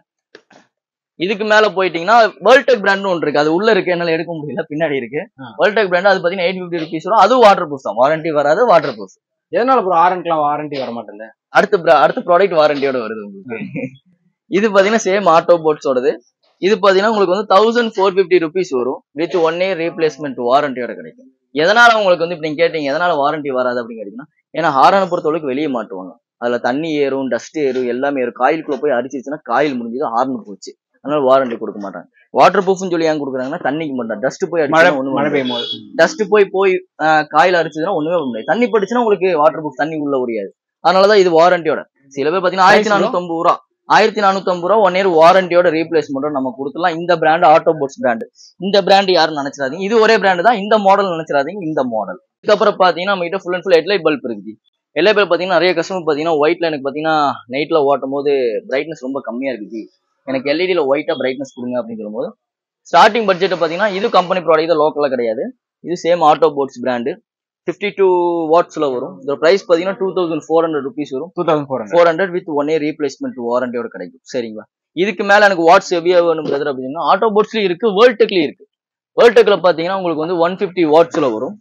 இதுக்கு மேல போயிட்டீங்கன்னா வேர்ல்டெக் பிராண்ட் ஒன்று இருக்கு அது உள்ள இருக்கு என்னால எடுக்க முடியல பின்னாடி இருக்கு ஆ. வேர்ல்டெக் பிராண்ட் அது பாத்தீங்கன்னா எயிட் ஃபிஃப்டி ருபீஸ் வரும் அதுவும் வாட்டர் ப்ரூஃப் தான் வாரண்டி வராது வாட்டர் ப்ரூஃப் எதனால ப்ரோ ஆரண்ட்லாம் வாரண்டி வர மாட்டேங்குது அடுத்த bra- அடுத்த ப்ராடக்ட் வாரண்டியோட வருது உங்களுக்கு இது பாத்தீங்கன்னா சேம் ஆட்டோ போட்ஸோடது இது பாத்தீங்கன்னா உங்களுக்கு வந்து தௌசண்ட் ஃபோர் ஃபிஃப்டி ருபீஸ் வரும் வித் ஒன் இயர் ரீப்ளேஸ்மெண்ட் வாரண்டியோட கிடைக்கும் எதனால உங்களுக்கு வந்து இப்ப நீங்க கேட்டீங்க எதனால வாரண்டி வராது அப்படின்னு கேட்டீங்கன்னா ஏன்னா ஹாரனை பொறுத்தளவுக்கு வெளியே மாட்டுவாங்க அதுல தண்ணி ஏறும் டஸ்ட் ஏறும் எல்லாமே ஏறும் காயிலுக்குள்ள போய் அடிச்சிருச்சுன்னா காயில் முடிஞ்சது ஹார்ன் போச்சு அதனால வாரண்டி கொடுக்க மாட்டாங்க வாட்டர் ப்ரூஃப்னு சொல்லி ஏன் கொடுக்குறாங்கன்னா தண்ணிக்கு மட்டும் டஸ்ட் போய் மழை அடிச்சா ஒண்ணு மழை பெய்யும் போது டஸ்ட் போய் போய் ஆஹ், காயில அடிச்சதுன்னா ஒண்ணுமே பண்ண முடியாது தண்ணி பட்டுச்சுன்னா உங்களுக்கு வாட்டர் ப்ரூஃப் தண்ணி உள்ள முடியாது அதனாலதான் இது வாரண்டியோட சில பேர் பாத்தீங்கன்னா ஆயிரத்தி Price bro? நானூத்தி ஐம்பது ரூபா ஆயிரத்தி நானூத்தி ஐம்பது ரூபா ஒன் இயர் வாரண்டியோட ரீப்ளேஸ்மெண்ட் நம்ம கொடுத்துலாம் இந்த பிராண்ட் ஆட்டோ போட்ஸ் பிராண்ட் இந்த பிராண்ட் யாரும் நினைச்சிடாதீங்க இது ஒரே பிராண்ட் தான் இந்த மாடல் நினைச்சிடாதீங்க இந்த மாடல் இதுக்கப்புறம் பாத்தீங்கன்னா நம்ம கிட்ட full and full headlight bulb இருக்கு ஹெட்லைட் பல்ப் பாத்தீங்கன்னா நிறைய கஸ்டமர் பாத்தீங்கன்னா ஒயிட்ல எனக்கு பாத்தீங்கன்னா நைட்ல ஓட்டும் போது பிரைட்னஸ் ரொம்ப கம்மியா இருக்கு எனக்கு எல்இடியில ஒயிட்டா பிரைட்னஸ் கொடுங்க அப்படின்னு சொல்லும்போது ஸ்டார்டிங் பட்ஜெட் பாத்தீங்கன்னா இது கம்பெனி ப்ராடக்ட் லோக்கலா கிடையாது இது same Autobots brand fifty two வாட்ஸ்ல வரும் இதோட பிரைஸ் பாத்தீங்கன்னா two thousand four hundred rupees வரும் two thousand four hundred four hundred with one year replacement வாரண்டியோட கிடைக்கும் சரிங்களா இதுக்கு மேல எனக்கு வாட்ஸ் ஹெவியா வேணும் பிரதர் அப்படின்னா ஆட்டோ போட்ஸ்லயும் இருக்கு வேர்ல்டெக்லயும் இருக்கு வேர்ல்டெக்ல பாத்தீங்கன்னா உங்களுக்கு வந்து ஒன் ஃபிஃப்டி வாட்ஸ்ல வரும்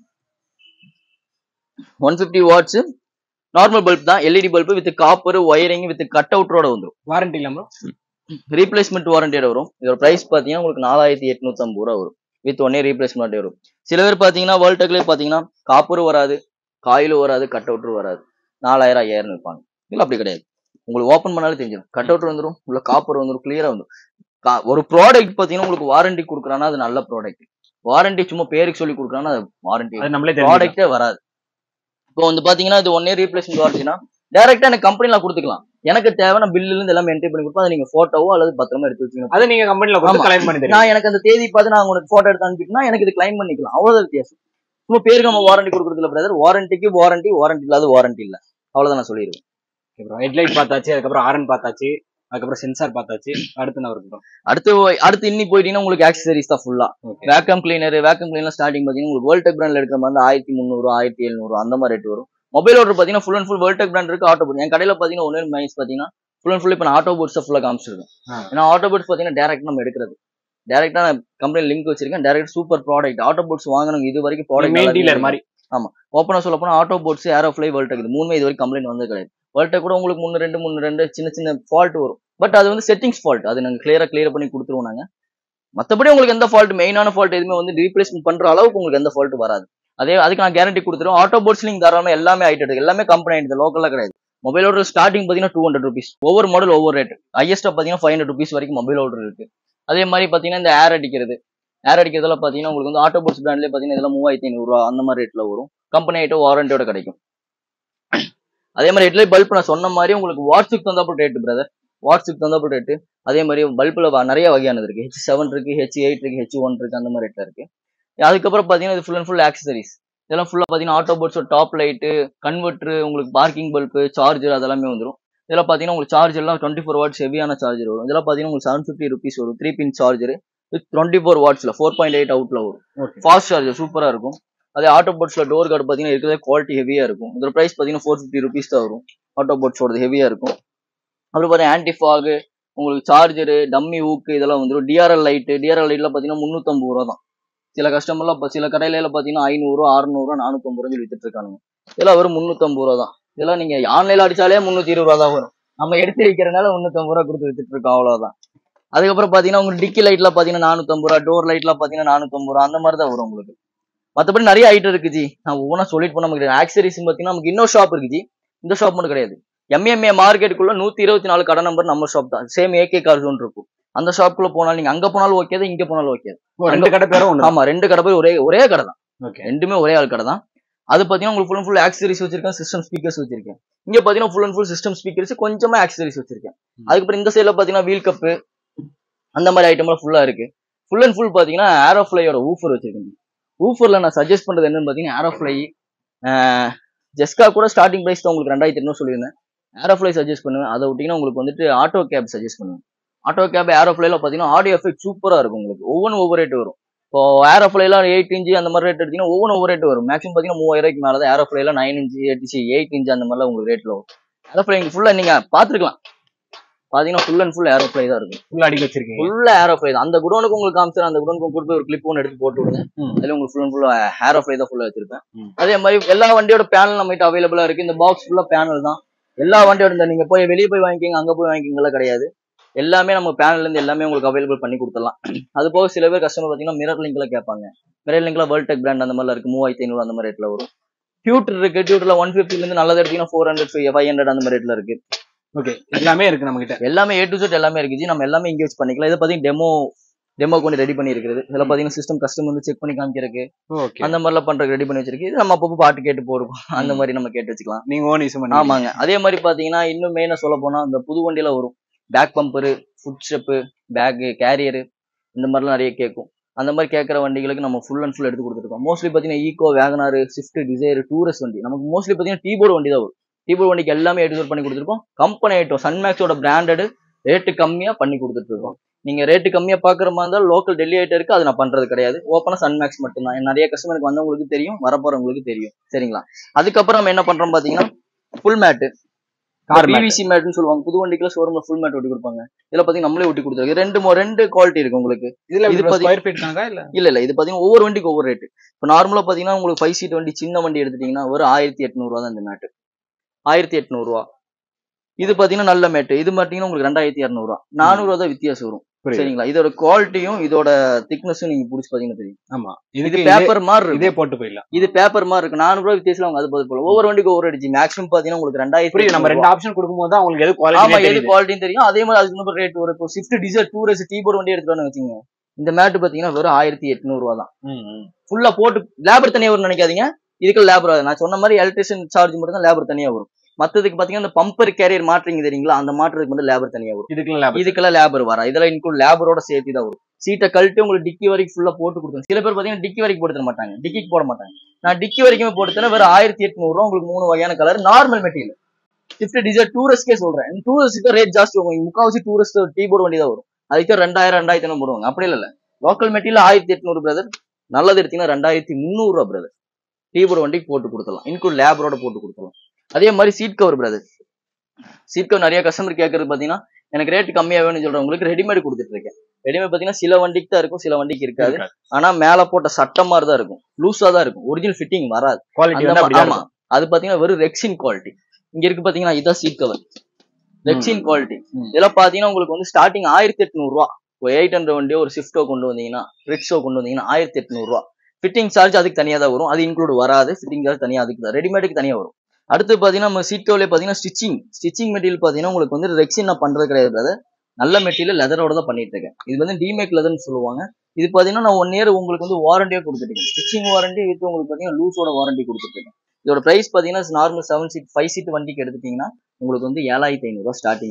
one fifty watts normal bulb தான் LED bulb with copper wiring with கட் அவுட்டரோட வந்துரும் வாரண்டி இல்லாம ரீப்ளேஸ்மெண்ட் வாரண்டியோட வரும் இதோட பிரைஸ் பாத்தீங்கன்னா உங்களுக்கு நாலாயிரத்தி எட்நூத்தி ஐம்பது ரூபா வரும் வித் ஒன் இயர் ரீப்ளேஸ்மெண்ட் வரும் சில பேர் பாத்தீங்கன்னா வேர்ல்டெக்லேயே பாத்தீங்கன்னா காப்பரும் வராது காயிலும் வராது கட் அவுட்டரும் வராது நாலாயிரம் ஐயாயிரம் விற்பாங்க இல்ல அப்படி கிடையாது உங்களுக்கு ஓப்பன் பண்ணாலே தெரிஞ்சிடும் கட் அவுட் வந்துடும் உள்ள காப்பர் வந்துடும் கிளியரா வந்துடும் கா- ஒரு ப்ராடக்ட் பாத்தீங்கன்னா உங்களுக்கு வாரண்டி கொடுக்குறான்னா அது நல்ல ப்ராடக்ட் வாரண்டி சும்மா பேருக்கு சொல்லி கொடுக்குறான்னா அது வாரண்டி அது நம்மளே தெரியும் ப்ராடக்டே வராது இப்போ வந்து பாத்தீங்கன்னா இது ஒன் இயர் ரீப்ளேஸ்மெண்ட் வாரண்டினா டேரக்டா எனக்கு கம்பெனில கொடுத்துக்கலாம் எனக்கு தேவையான பில்லுல இருந்து எல்லாமே என்ட்ரி பண்ணி கொடுப்போம் அதை நீங்க போட்டோவோ அல்லது பத்திரமா எடுத்து வச்சுக்கணும் அதை நீங்க கம்பெனில ஆமா. கொடுத்து கலெக்ட் பண்ணி தரீங்க நான் எனக்கு அந்த தேதி பார்த்து நான் உங்களுக்கு போட்டோ எடுத்து அனுப்பிட்டுனா எனக்கு இது கிளைம் பண்ணிக்கலாம் அவ்வளவுதான் வித்தியாசம் சும்மா பேருக்கு நம்ம வாரண்டி கொடுக்குறது இல்ல பிரதர் வாரண்டிக்கு வாரண்டி வாரண்டி இல்லாத வாரண்டி இல்ல அவ்வளவுதான் நான் சொல்லிடுவேன் ஹெட்லைட் பார்த்தாச்சு அதுக்கப்புறம் ஆரன் பார்த்தாச்சு அதுக்கப்புறம் சென்சார் பார்த்தாச்சு அடுத்து என்ன இருக்கு அடுத்து அடுத்து இன்னி போயிட்டீங்கன்னா உங்களுக்கு ஆக்சசரிஸ் தான் ஃபுல்லா okay vacuum cleaner vacuum cleaner starting பாத்தீங்கன்னா உங்களுக்கு வேர்ல்டெக் பிராண்ட்ல எடுக்கிற மாதிரி இருந்தா ஆயிரத்தி முந்நூறு ஆயிரத்தி எழுநூறு அந்த மாதிரி ரேட் வரும் மொபைல் ஆர்டர் பாத்தீங்கன்னா full and full Worldtech brand இருக்கு ஆட்டோ போர்ட் என் கடையில பாத்தீங்கன்னா ஒன்னு மைனஸ் பாத்தீங்கன்னா ஃபுல் அண்ட் ஃபுல் இப்போ நான் ஆட்டோ போர்ட்ஸ் ஃபுல்லா காமிச்சிருக்கேன் ஆ. ஏன்னா ஆட்டோ போர்ட்ஸ் பாத்தீங்கன்னா டேரக்ட் நம்ம எடுக்கிறது டேரக்டா நான் கம்பெனி லிங்க் வச்சிருக்கேன் direct super product auto parts வாங்கணும் இது வரைக்கும் மெயின் டீலர் ப்ராடக்ட் மாதிரி ஓப்பனா சொல்ல போனா ஆட்டோ போர்ட்ஸ் ஏரோஃப்ளை வேர்ல்டெக் இது மூணுமே இது வரைக்கும் கம்ப்ளைண்ட் வந்தது கிடையாது வேர்ல்டெக் கூட உங்களுக்கு முன்னு ரெண்டு முன்னு ரெண்டு சின்ன சின்ன ஃபால்ட் வரும் பட் அது வந்து செட்டிங்ஸ் ஃபால்ட் அது நாங்க கிளியரா கிளியர் பண்ணி கொடுத்துருவோம் நாங்க மத்தபடி உங்களுக்கு எந்த ஃபால்ட் மெயினான ஃபால்ட் எதுவுமே வந்து ரீப்ளேஸ்மெண்ட் பண்ற அளவுக்கு உங்களுக்கு எந்த ஃபால்ட் வராது அதே அதுக்கு நான் கேரண்டி கொடுத்துருவோம் ஆட்டோ போர்ட்ஸ் நீங்க தாராளமா எல்லாமே ஆயிட்டு இருக்கு எல்லாமே கம்பெனி ஆயிடுது லோக்கல்ல கிடையாது மொபைல் ஆர்டர் ஸ்டார்டிங் பாத்தீங்கன்னா டூ ஹண்ட்ரட் ருபீஸ் ஒவ்வொரு மாடல் ஒவ்வொரு ரேட் ஹையஸ்டா பாத்தீங்கன்னா ஃபைவ் ஹண்ட்ரட் ருபீஸ் வரைக்கும் மொபைல் ஆர்டர் இருக்கு அதே மாதிரி பாத்தீங்கன்னா இந்த ஏர் அடிக்கிறது ஏர் அடிக்கிறதுல பாத்தீங்கன்னா உங்களுக்கு வந்து ஆட்டோ போர்ட்ஸ் பிராண்ட்லேயே பாத்தீங்கன்னா இதெல்லாம் மூவாயிரத்தி ஐநூறு ரூபா அந்த மாதிரி ரேட்ல வரும் கம்பெனி ஐட்டம் வாரண்டியோட கிடைக்கும் அதே மாதிரி ஹெட்லைட் பல்ப் நான் சொன்ன மாதிரி உங்களுக்கு வாட்ஸுக்கு தந்தாப்புல ரேட் பிரதர் வாட்ஸுக்கு தந்தாப்புல ரேட்டு அதே மாதிரி பல்பில் நிறைய வகையானது இருக்கு ஹெச் செவன் இருக்கு ஹெச் எயிட் இருக்கு ஹெச் ஒன் இருக்கு அந்த மாதிரி ரேட்ல இருக்கு அதுக்கப்புறம் பாத்தீங்கன்னா இது ஃபுல் அண்ட் ஃபுல் ஆக்சசரிஸ் இதெல்லாம் ஃபுல்லா பாத்தீங்கன்னா auto parts top light converter உங்களுக்கு பார்க்கிங் பல்பு சார்ஜர் அதெல்லாமே வந்துடும் இதெல்லாம் பாத்தீங்கன்னா உங்களுக்கு சார்ஜர் எல்லாம் டுவெண்ட்டி ஃபோர் வாட்ஸ் ஹெவியான சார்ஜர் வரும் இதெல்லாம் பாத்தீங்கன்னா உங்களுக்கு செவன் ஃபிஃப்டி ருபீஸ் வரும் three pin charger with twenty four வாட்ஸ்ல ஃபோர் பாயிண்ட் எயிட் அவுட்ல வரும் ஓகே ஃபாஸ்ட் சார்ஜர் சூப்பரா இருக்கும் அதே ஆட்டோ போர்ட்ஸ்ல டோர் கார்டு பாத்தீங்கன்னா இருக்கிறதே குவாலிட்டி ஹெவியா இருக்கும் இதோட பிரைஸ் பாத்தீங்கன்னா ஃபோர் ஃபிஃப்டி ருபீஸ் தான் வரும் ஆட்டோ போர்ட்ஸோட ஹெவியா இருக்கும் அப்புறம் பாத்தீங்கன்னா ஆன்டி ஃபாக் உங்களுக்கு சார்ஜரு டம்மி ஊக்கு இதெல்லாம் வந்துடும் டிஆர்எல் லைட்டு டிஆர்எல் லைட்ல பாத்தீங்கன்னா முந்நூத்தம்பது ரூபா தான் சில கஸ்டமர்லாம் இப்போ சில கடையில எல்லாம் பாத்தீங்கன்னா ஐநூறு அறுநூறு நானூத்தம்பது ரூபா சொல்லி வித்துட்டு இருக்காங்க இதெல்லாம் வெறும் முந்நூத்தம்பது ரூபா தான் இதெல்லாம் நீங்க ஆன்லைன்ல அடிச்சாலே முந்நூத்தி இருபது ரூபா தான் வரும் நம்ம எடுத்து வைக்கிறனால முந்நூத்தம்பது ரூபா கொடுத்து வித்துட்டு இருக்கோம் அவ்வளவுதான் அதுக்கப்புறம் பாத்தீங்கன்னா உங்களுக்கு டிக்கி லைட்ல பாத்தீங்கன்னா நானூத்தம்பது ரூபா டோர் லைட்ல பாத்தீங்கன்னா நானூத்தம்பது ரூபா அந்த மாதிரி தான் வரும் உங்களுக்கு மத்தபடி நிறைய ஐட்டம் இருக்கு ஜி நான் ஒவ்வொன்றா சொல்லிட்டு போன நமக்கு ஆக்சரிஸ் பாத்தீங்கன்னா நமக்கு இன்னொரு ஷாப் இருக்கு ஜி இந்த ஷாப் மட்டும் கிடையாது எம்எம்ஏ மார்க்கெட்டுக்குள்ள நூத்தி இருபத்தி நாலு கடை நம்பர் நம்ம ஷாப் தான் சேம் ஏகே கார் ஜோன் இருக்கும் அந்த ஷாப்புக்குள்ள போனாலும் நீங்க அங்க போனாலும் ஓகே தான் இங்க போனாலும் ஓகே ஓ, ரெண்டு கடை பேரும் ஒண்ணு ஆமா ரெண்டு கடை போய் ஒரே ஒரே கடை தான் ஓகே ரெண்டுமே ஒரே ஆள் கடை தான் அது பாத்தீங்கன்னா உங்களுக்கு ஃபுல் அண்ட் ஃபுல் ஆக்சரிஸ் வச்சிருக்கேன் சிஸ்டம் ஸ்பீக்கர்ஸ் வச்சிருக்கேன் இங்க பாத்தீங்கன்னா full and full system speakers கொஞ்சமா ஆக்சரிஸ் வச்சிருக்கேன் ம். அதுக்கப்புறம் இந்த சைடுல பாத்தீங்கன்னா வீல் கப்பு அந்த மாதிரி ஐட்டம்லாம் ஃபுல்லா இருக்கு ஃபுல் அண்ட் ஃபுல் பாத்தீங்கன்னா ஏரோஃப்ளையோட ஊஃபர் வச்சிருக்கேன் ஊஃபர்ல நான் சஜஸ்ட் பண்றது என்னன்னு பாத்தீங்கன்னா ஏரோஃப்ளை ஜெஸ்கா கூட ஸ்டார்டிங் பிரைஸ் தான் உங்களுக்கு ரெண்டாயிரத்தி எண்ணூறு சொல்லியிருந்தேன் ஏரோஃப்ளை சஜஸ்ட் பண்ணுவேன் அதை விட்டீங்கன்னா உங்களுக்கு வந்துட்டு ஆட்டோ கேப் சஜஸ்ட் பண்ணுவேன் ஆட்டோ கேப் ஏரோஃப்ளைல பாத்தீங்கன்னா ஆடியோ எஃபெக்ட் சூப்பரா இருக்கும் உங்களுக்கு ஒவ்வொன்றும் ஒவ்வொரு ரேட் வரும் இப்போ ஏரோஃப்ளைலாம் எயிட் இன்ச்சு அந்த மாதிரி ரேட் எடுத்தீங்கன்னா ஒவ்வொன்றும் ஒவ்வொரு ரேட் வரும் மேக்ஸிமம் பாத்தீங்கன்னா மூவாயிரம் ரூபாய்க்கு மேலே தான் ஏரோஃப்ளைல nine inch eight inch eight inch அந்த மாதிரிலாம் உங்களுக்கு ரேட்ல வரும் ஏரோஃப்ளை ஃபுல்லா நீங்க பாத்துருக்கலாம் பாத்தீங்கன்னா ஃபுல் அண்ட் ஃபுல் ஏரோஃப்ளை தான் இருக்கும் ஃபுல்லா அடிக்க வச்சிருக்கீங்க ஃபுல்லா ஏரோஃப்ளை தான் அந்த குடோனுக்கு உங்களுக்கு காமிச்சு அந்த குடோனுக்கு கூட்டு போய் ஒரு கிளிப் ஒன்று எடுத்து போட்டு விடுங்க ம். அதுல உங்களுக்கு ஃபுல் அண்ட் ஃபுல் ஏரோஃப்ளை தான் ஃபுல்லா வச்சிருப்பேன் ம். அதே மாதிரி எல்லா வண்டியோட பேனல் நம்ம கிட்ட அவைலபிளா இருக்கு இந்த பாக்ஸ் ஃபுல்லா பேனல் தான் எல்லா வண்டியோட இந்த நீங்க போய் வெளியே போய் வாங்கிக்கிங்க அங்க போய் வாங்கிக்கிங்கலாம் கிடையாது எல்லாமே நம்ம பேனல்ல இருந்து எல்லாமே உங்களுக்கு அவைலபிள் பண்ணி கொடுத்துடலாம் அது போக சில பேர் கஸ்டமர் பாத்தீங்கன்னா மிரர் லிங்க்ல கேட்பாங்க மிரர் லிங்க்ல வேர்ல்டெக் பிராண்ட் அந்த மாதிரிலாம் இருக்கு மூவாயிரத்தி ஐநூறு அந்த மாதிரி ரேட்ல வரும் டியூட்டர் இருக்கு டியூட்டர்ல ஒன் ஃபிஃப்டில இருந்து நல்லது எடுத்தீங்கன்னா ஃபோர் ஹண்ட்ரட் ஃபைவ் ஹண்ட்ரட் அந்த மாதிரி ரேட்ல இருக்கு ஓகே எல்லாமே இருக்கு நம்ம கிட்ட எல்லாமே ஏ டு செட் எல்லாமே இருக்கு ஜி நம்ம எல்லாமே இங்கே வச்சு பண்ணிக்கலாம் இதை பாத்தீங்கன்னா டெமோ டெமோ கொண்டு ரெடி பண்ணி இருக்கிறது இதுல பாத்தீங்கன்னா சிஸ்டம் கஸ்டம் வந்து செக் பண்ணி காமிக்கிறதுக்கு ஓகே அந்த மாதிரிலாம் பண்றதுக்கு ரெடி பண்ணி வச்சிருக்கு இது நம்ம அப்பப்போ பாட்டு கேட்டு போடுவோம் அந்த மாதிரி நம்ம கேட்டு வச்சுக்கலாம் நீங்க ஓன் யூஸ் பண்ணி ஆமாங்க அதே மாதிரி பாத்தீங்கன்னா இன்னும் மெயினா சொல்ல போனா இந்த புது வண்டியில வரும் back bumper foot step back carrier இந்த மாதிரிலாம் நிறைய கேட்கும் அந்த மாதிரி கேட்குற வண்டிகளுக்கு நம்ம ஃபுல் அண்ட் ஃபுல் எடுத்து கொடுத்துருக்கோம் மோஸ்ட்லி பார்த்தீங்கன்னா Eeco WagonR Swift Dzire Tour S வண்டி நமக்கு மோஸ்ட்லி பார்த்தீங்கன்னா டீபோர்டு வண்டி தான் வரும் டீபோர்டு வண்டிக்கு எல்லாமே எடுத்து பண்ணி கொடுத்துருக்கோம் கம்பெனி ஐட்டம் சன்மேக்ஸோட பிராண்டட் ரேட்டு கம்மியா பண்ணி கொடுத்துட்டு இருக்கோம் நீங்க ரேட்டு கம்மியா பாக்குற மாதிரி இருந்தால் லோக்கல் டெல்லி ஐட்டம் இருக்கு அது நான் பண்றது கிடையாது ஓப்பனா சன்மேக்ஸ் மட்டும்தான் நிறைய கஸ்டமருக்கு வந்தவங்களுக்கு தெரியும் வரப்போறவங்களுக்கு தெரியும் சரிங்களா அதுக்கப்புறம் நம்ம என்ன பண்றோம் பாத்தீங்கன்னா full mat car mat PVC மேட்னு சொல்லுவாங்க புது வண்டிக்குள்ள ஷோரூம்ல ஃபுல் மேட் ஒட்டி கொடுப்பாங்க இதுல பாத்தீங்கன்னா நம்மளே ஒட்டி கொடுத்துருக்கு ரெண்டு மோ- ரெண்டு குவாலிட்டி இருக்கு உங்களுக்கு இதுல இது இது பாதி- ஸ்கொயர் ஃபீட் தாங்க இல்ல இல்ல இல்ல இது பாத்தீங்கன்னா ஒவ்வொரு வண்டிக்கு ஒவ்வொரு ரேட் இப்போ நார்மலா பாத்தீங்கன்னா உங்களுக்கு ஃபைவ் சீட் வண்டி சின்ன வண்டி எடுத்துட்டீங்கன்னா ஒரு ஆயிரத்தி எட்நூறுவா தான் இந்த மேட்டு ஆயிரத்தி எட்நூறுவா இது பாத்தீங்கன்னா நல்ல மேட்டு இது பாத்தீங்கன்னா உங்களுக்கு ரெண்டாயிரத்தி இரநூறுவா நானூறுவா தான் வித்தியாசம் வரும் புரியுது. சரிங்களா இதோட குவாலிட்டியும் இதோட திக்னஸும் நீங்க புடிச்சு பாத்தீங்கன்னா தெரியும் ஆமா இது இதுக்கு இதே- பேப்பர் மாதிரி இருக்கும் இதே போட்டு போயிடலாம் இது பேப்பர் மாதிரி இருக்கு நானூறுவா வித்தியாசம் அவங்க அது பதில் போல ஒவ்வொரு வண்டிக்கு ஒவ்வொரு அடிச்சு மேக்ஸிமம் பாத்தீங்கன்னா உங்களுக்கு ரெண்டாயிரத்தி புரியுது நம்ம ரெண்டு ஆப்ஷன் கொடுக்கும்போது தான் உங்களுக்கு எது ஆமா குவாலிட்டி எது குவாலிட்டின்னு தெரியும் அதே மாதிரி அதுக்கு இன்னும் ரேட் வரும் இப்போ ஸ்விஃப்ட் டிசைர் டூரஸ் டீபோர்ட் வண்டி எடுத்துட்டு வச்சுங்க இந்த மேட்டு பாத்தீங்கன்னா வெறும் ஆயிரத்தி எட்நூறு ரூபா தான் ஃபுல்லா போட்டு லேபர் தனியா வரும்னு நினைக்காதீங்க இதுக்கு லேபர் ஆகுது நான் சொன்ன மாதிரி எலக்ட்ரிஷியன் சார்ஜ் மட்டும் தான் லேபர் தனியா வரும் மத்ததுக்கு பாத்தீங்கன்னா இந்த பம்பர் கேரியர் மாட்டுறீங்க தெரியுங்களா அந்த மாட்டுறதுக்கு மட்டும் லேபர் தனியா வரும் இதுக்குலாம் லேப் இதுக்கெல்லாம் லேபர் வரா இதெல்லாம் இன்க்ளூட் லேபரோட சேர்த்து தான் வரும் சீட்டை கழட்டி உங்களுக்கு டிக்கி வரைக்கும் ஃபுல்லா போட்டு கொடுத்துரும் சில பேர் பாத்தீங்கன்னா டிக்கி வரைக்கும் போட்டு தர மாட்டாங்க டிக்கிக்கு போட மாட்டாங்க நான் டிக்கி வரைக்குமே போட்டு தரேன் வெறும் ஆயிரத்தி எட்நூறு ரூபா உங்களுக்கு மூணு வகையான colour normal material Swift Dzire டூரிஸ்ட்கே சொல்றேன் டூரிஸ்ட்க்கு ரேட் ஜாஸ்தி வரும் முக்காவாசி டூரிஸ்ட் டீபோர்டு வண்டி தான் வரும் அதுக்கு ரெண்டாயிரம் ரெண்டாயிரத்தி ஐநூறு போடுவாங்க அப்படி இல்ல லோக்கல் மெட்டீரியல் ஆயிரத்தி எட்நூறு பிரதர் நல்லது எடுத்தீங்கன்னா ரெண்டாயிரத்தி முந்நூறு ரூபா பிரதர் டீபோர்டு வண்டிக்கு போட்டு கொடுத்துடலாம் இன்க்ளூட் லேபரோட போட்டு கொடுத்துடலாம் அதே மாதிரி seat cover brother seat cover நிறைய கஸ்டமர் கேட்கறது பாத்தீங்கன்னா எனக்கு ரேட் கம்மியா வேணும்னு சொல்றவங்களுக்கு ரெடிமேட் கொடுத்துட்டு இருக்கேன் ரெடிமேட் பாத்தீங்கன்னா சில வண்டிக்கு தான் இருக்கும் சில வண்டிக்கு இருக்காது ஆனா மேல போட்ட சட்டம் மாதிரி தான் இருக்கும் லூஸா தான் இருக்கும் ஒரிஜினல் ஃபிட்டிங் வராது குவாலிட்டி அந்த வந்து மா- அப்படியே ஆமா அது பாத்தீங்கன்னா வெறும் ரெக்ஸின் குவாலிட்டி இங்க இருக்கு பாத்தீங்கன்னா இதான் சீட் கவர் ரெக்ஸின் குவாலிட்டி ம். இதெல்லாம் பாத்தீங்கன்னா உங்களுக்கு வந்து ஸ்டார்டிங் ஆயிரத்தி எட்நூறு ரூபா ஒரு எயிட் ஹண்ட்ரட் வண்டியோ ஒரு ஸ்விஃப்டோ கொண்டு வந்தீங்கன்னா ரிக்ஸோ கொண்டு வந்தீங்கன்னா ஆயிரத்தி எட்நூறு ரூபா ஃபிட்டிங் சார்ஜ் அதுக்கு தனியா தான் வரும் அது இன்க்ளூட் வராது ஃபிட்டிங் சார்ஜ் தனியா அதுக்கு தான் ரெடிமேடுக்கு தனியா வரும் அடுத்து பாத்தீங்கன்னா நம்ம சீட் கவர்ல பாத்தீங்கன்னா ஸ்டிச்சிங் ஸ்டிச்சிங் மெட்டீரியல் பாத்தீங்கன்னா உங்களுக்கு வந்து ரெக்ஸின் நான் பண்றது கிடையாது brother. நல்ல மெட்டீரியல் லெதரோட தான் பண்ணிட்டு இருக்கேன் இது வந்து டிமேக் லெதர்னு சொல்லுவாங்க இது பாத்தீங்கன்னா நான் ஒன் இயர் உங்களுக்கு வந்து வாரண்டியா கொடுத்துருக்கேன் ஸ்டிச்சிங் வாரண்டி வித் உங்களுக்கு பாத்தீங்கன்னா லூஸோட வாரண்டி கொடுத்துருக்கேன் இதோட பிரைஸ் பாத்தீங்கன்னா normal seven seat five seat வண்டிக்கு எடுத்துட்டீங்கன்னா உங்களுக்கு வந்து ஏழாயிரத்தி ஐநூறுரூவா ஸ்டார்டிங்ல வரும்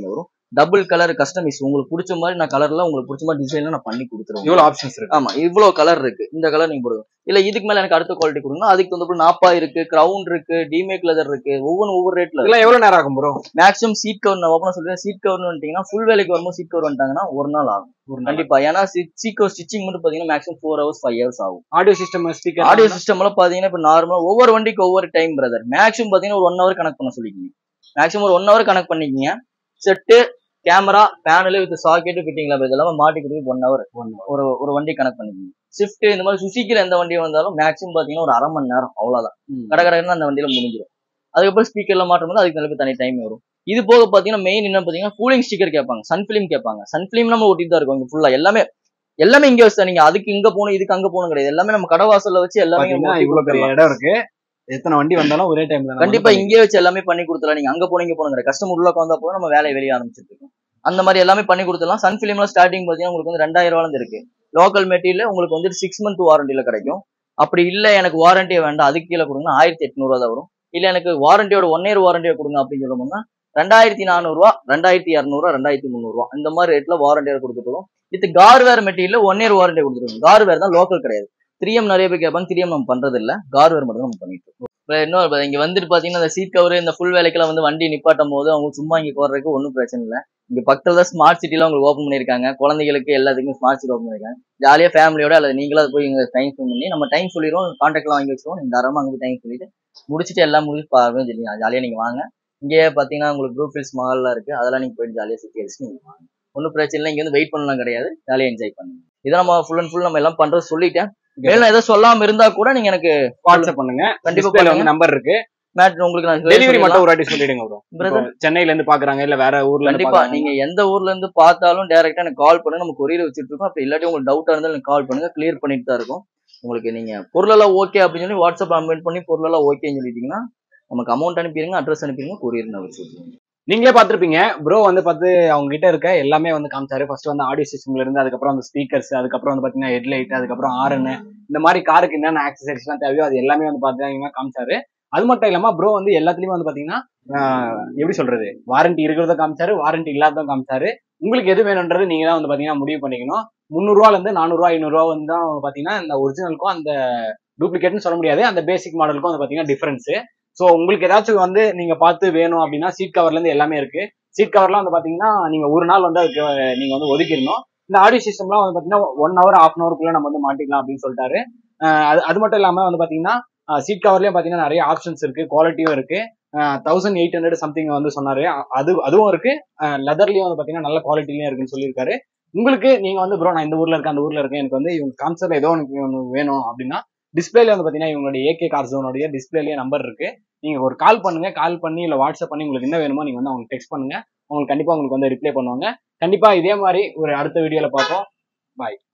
டபுள் கலர் கஸ்டமைஸ் உங்களுக்கு பிடிச்ச மாதிரி நான் கலர்ல உங்களுக்கு பிடிச்ச மாதிரி டிசைன்ல நான் பண்ணி கொடுத்துருவேன் இவ்வளவு ஆப்ஷன்ஸ் இருக்கு ஆமா இவ்வளவு கலர் இருக்கு இந்த கலர் நீங்க போடுங்க இல்ல இதுக்கு மேல எனக்கு அடுத்த குவாலிட்டி கொடுங்க அதுக்கு தகுந்த நாப்பா இருக்கு கிரவுன் இருக்கு டிமேக் லெதர் இருக்கு ஒவ்வொன்றும் ஒவ்வொரு ரேட்ல இதெல்லாம் எவ்வளவு நேரம் ஆகும் ப்ரோ மேக்ஸிமம் சீட் கவர் நான் ஓப்பனா சொல்றேன் சீட் கவர் வந்துட்டீங்கன்னா ஃபுல் வேலைக்கு வரும்போது சீட் கவர் வந்துட்டாங்கன்னா ஒரு நாள் ஆகும் கண்டிப்பா ஏன்னா சீட் கவர் ஸ்டிச்சிங் மட்டும் பாத்தீங்கன்னா maximum four hours five hours ஆகும் audio system speaker audio system எல்லாம் பாத்தீங்கன்னா இப்ப நார்மலா ஒவ்வொரு வண்டிக்கு ஒவ்வொரு டைம் பிரதர் மேக்ஸிமம் பாத்தீங்கன்னா ஒரு ஒன் ஹவர் கனெக்ட் பண்ண சொல்லிக்கிங்க மேக்ஸிமம் ஒரு ஒன் ஹவர் கனெக்ட் பண்ணிக்கிங்க set camera panel with socket fitting லேப் இதெல்லாம் மாட்டி கொடுத்து ஒன் ஹவர் ஒரு ஒரு வண்டி கனெக்ட் பண்ணிக்கிங்க ஷிஃப்ட் இந்த மாதிரி சுசிக்கில எந்த வண்டி வந்தாலும் மேக்ஸிமம் பாத்தீங்கன்னா ஒரு அரை மணி நேரம் அவ்வளவுதான் கடை கடைன்னு அந்த வண்டியில முடிஞ்சிடும் அதுக்கப்புறம் ஸ்பீக்கர்ல மாட்டும் போது அதுக்கு நல்ல தனி டைம் வரும் இது போக பாத்தீங்கன்னா மெயின் என்ன பாத்தீங்கன்னா கூலிங் ஸ்டிக்கர் கேட்பாங்க சன் ஃபிலிம் கேட்பாங்க சன் ஃபிலிம் நம்ம ஒட்டிட்டு தான் இருக்கோம் இங்க ஃபுல்லா எல்லாமே எல்லாமே இங்க வச்சு நீங்க அதுக்கு இங்க போகணும் இதுக்கு அங்க போகணும் கிடையாது எல்லாமே நம்ம கடை வாசல்ல வச்சு எல்லாமே நம்ம பாத்தீங்கன்னா ஒட்டி இவ்வளவு பெரிய கொடுத்துடலாம். இடம் இருக்கு எத்தனை வண்டி வந்தாலும் ஒரே டைம்ல கண்டிப்பா இங்கே வச்சு எல்லாமே பண்ணி கொடுத்துலாம் நீங்க அங்க போனீங்க போனுங்கிற கஸ்டமர் உள்ள வந்தா போதும் நம்ம வேலையை வெளியே ஆரம்பிச்சிட்டு இருக்கோம் அந்த மாதிரி எல்லாமே பண்ணி கொடுத்துலாம் சன் ஃபிலிம்ல ஸ்டார்டிங் பாத்தீங்கன்னா உங்களுக்கு வந்து ரெண்டாயிரம் ரூபாய் இருக்கு லோக்கல் மெட்டீரியல் உங்களுக்கு வந்து சிக்ஸ் மந்த் வாரண்டியில கிடைக்கும் அப்படி இல்ல எனக்கு வாரண்டியே வேண்டாம் அதுக்கு கீழே கொடுங்க ஆயிரத்தி எட்நூறுவா தான் வரும் இல்ல எனக்கு வாரண்டியோட ஒன் இயர் வாரண்டியை கொடுங்க அப்படின்னு சொல்லணும்னா ரெண்டாயிரத்தி நானூறுவா ரெண்டாயிரத்தி இரநூறுவா ரெண்டாயிரத்தி முந்நூறுவா இந்த மாதிரி ரேட்ல வாரண்டியா கொடுத்துருக்கோம் இது Garware material one year warranty கொடுத்துருக்கோம் கார்வேர் தான் லோக்கல் கிடையாது த்ரீ எம் நிறைய பேர் கேட்பாங்க த்ரீ எம் நம்ம பண்றது இல்ல கார்வேர் மட்டும் தான் நம்ம பண்ணிட்டு இருக்கோம் இப்போ இன்னொரு ப- இங்க வந்துட்டு பாத்தீங்கன்னா இந்த சீட் கவர் இந்த ஃபுல் வேலைக்கெல்லாம் வந்து வண்டி நிப்பாட்டும் போது அவங்க சும்மா இங்க போறதுக்கு ஒன்றும் பிரச்சனை இல்லை இங்க பக்கத்துல தான் ஸ்மார்ட் சிட்டிலாம் உங்களுக்கு ஓப்பன் பண்ணிருக்காங்க குழந்தைகளுக்கு எல்லாத்துக்கும் ஸ்மார்ட் சிட்டி ஓப்பன் பண்ணிருக்காங்க ஜாலியா ஃபேமிலியோட அல்லது நீங்களா போய் இங்க டைம் ஸ்பெண்ட் பண்ணி நம்ம டைம் சொல்லிடுவோம் கான்டாக்ட்லாம் வாங்கி வச்சிருவோம் நீங்க தாராளமா அங்க போய் டைம் சொல்லிட்டு முடிச்சுட்டு எல்லாம் முடிச்சு பாருங்க சொல்லி ஜாலியா நீங்க வாங்க இங்கேயே பாத்தீங்கன்னா உங்களுக்கு ப்ரூ ஃபீல்ஸ் மால்லாம் இருக்கு அதெல்லாம் நீங்க போயிட்டு ஜாலியா சுத்தி அடிச்சு நீங்க வாங்க ஒன்றும் பிரச்சனை இல்லை இங்க வந்து வெயிட் பண்ணலாம் கிடையாது ஜாலியா என்ஜாய் பண்ணுங்க இதை நம்ம ஃபுல் அண்ட் ஃபுல் நம்ம எல்லாம் பண்றது சொல்லிட்டேன் மேலும் எதாவது சொல்லாம இருந்தா கூட நீங்க எனக்கு வாட்ஸ்அப் பண்ணுங்க கண்டிப்பா டிஸ்பிளேல பண்ணுங்க. வந்து நம்பர் இருக்கு மேட் உங்களுக்கு நான் டெலிவரி மட்டும் ஒரு வாட்டி சொல்லிடுங்க ப்ரோ Brother. சென்னையில இருந்து பாக்குறாங்க இல்ல வேற ஊர்ல இருந்து கண்டிப்பா பாக்குறாங்க. நீங்க எந்த ஊர்ல இருந்து பார்த்தாலும் டைரக்டா எனக்கு கால் பண்ணுங்க நம்ம கொரியர் வச்சுட்டு இருக்கோம் அப்படி இல்லாட்டி உங்களுக்கு டவுட்டா இருந்தாலும் எனக்கு கால் பண்ணுங்க கிளியர் பண்ணிட்டு தான் இருக்கும் உங்களுக்கு நீங்க பொருளெல்லாம் ஓகே அப்படின்னு சொல்லி வாட்ஸ்அப் அமெண்ட் பண்ணி பொருளெல்லாம் ஓகேன்னு சொல்லிட்டீங்கன்னா நமக்கு அமௌண்ட் அனுப்பிடுங்க அட்ரஸ் அனுப்பிடுங்க கொரியர் நான் வச்சு விட்டுருவோம். நீங்களே பார்த்திருப்பீங்க ப்ரோ வந்து பார்த்து அவங்க கிட்ட இருக்க எல்லாமே வந்து காமிச்சாரு ஃபர்ஸ்ட் வந்து ஆடியோ சிஸ்டம்ல இருந்து அதுக்கப்புறம் அந்த ஸ்பீக்கர்ஸ் அதுக்கப்புறம் வந்து பாத்தீங்கன்னா ஹெட்லைட் அதுக்கப்புறம் ஆர்என் இந்த மாதிரி காருக்கு என்னென்ன ஆக்சசரிஸ்லாம் தேவையோ அது எல்லாமே வந்து பாத்தீங்கன்னா காமிச்சாரு அது மட்டும் இல்லாம ப்ரோ வந்து எல்லாத்துலயுமே வந்து பாத்தீங்கன்னா ஆஹ், எப்படி சொல்றது வாரண்டி இருக்கிறத காமிச்சாரு வாரண்டி இல்லாததும் காமிச்சாரு உங்களுக்கு எது வேணும்ன்றது நீங்க தான் வந்து பாத்தீங்கன்னா முடிவு பண்ணிக்கணும் முந்நூறுவால இருந்து நானூறுவா ஐநூறுரூவா வந்து தான் பாத்தீங்கன்னா இந்த ஒரிஜினலுக்கும் அந்த டூப்ளிகேட்னு சொல்ல முடியாது அந்த பேசிக் மாடலுக்கும் வந்து பாத்தீங்கன்னா டிஃபரன்ஸ் ஸோ உங்களுக்கு ஏதாச்சும் வந்து நீங்க பார்த்து வேணும் அப்படின்னா சீட் கவர்ல இருந்து எல்லாமே இருக்கு சீட் கவர்லாம் வந்து பாத்தீங்கன்னா நீங்க ஒரு நாள் வந்து அதுக்கு நீங்க வந்து ஒதுக்கிடணும் இந்த ஆடியோ சிஸ்டம்லாம் வந்து பாத்தீங்கன்னா ஒன் ஹவர் ஹாஃப் அன் ஹவருக்குள்ள நம்ம வந்து மாட்டிக்கலாம் அப்படின்னு சொல்லிட்டாரு அஹ் அது அது மட்டும் இல்லாம வந்து பாத்தீங்கன்னா சீட் கவர்லயும் பாத்தீங்கன்னா நிறைய ஆப்ஷன்ஸ் இருக்கு குவாலிட்டியும் இருக்கு தௌசண்ட் எயிட் ஹண்ட்ரட் சம்திங் வந்து சொன்னாரு அ- அது அதுவும் இருக்கு லெதர்லயும் வந்து பாத்தீங்கன்னா நல்ல குவாலிட்டிலயும் இருக்குன்னு சொல்லியிருக்காரு உங்களுக்கு நீங்க வந்து ப்ரோ நான் இந்த ஊர்ல இருக்கேன் அந்த ஊர்ல இருக்கேன் எனக்கு வந்து இவங்க கான்சர்ட் ஏதோ எனக்கு ஒன்று வேணும் அப்படின்னா டிஸ்பிளேல வந்து பாத்தீங்கன்னா இவங்களுடைய ஏகே கார் ஜோனுடைய டிஸ்பிளேலயே நம்பர் இருக்கு நீங்க ஒரு கால் பண்ணுங்க கால் பண்ணி இல்ல வாட்ஸ்அப் பண்ணி உங்களுக்கு என்ன வேணுமோ நீங்க வந்து அவங்களுக்கு டெக்ஸ்ட் பண்ணுங்க உங்களுக்கு கண்டிப்பா உங்களுக்கு வந்து ரிப்ளை பண்ணுவாங்க கண்டிப்பா இதே மாதிரி ஒரு அடுத்த வீடியோல பார்ப்போம் பாய்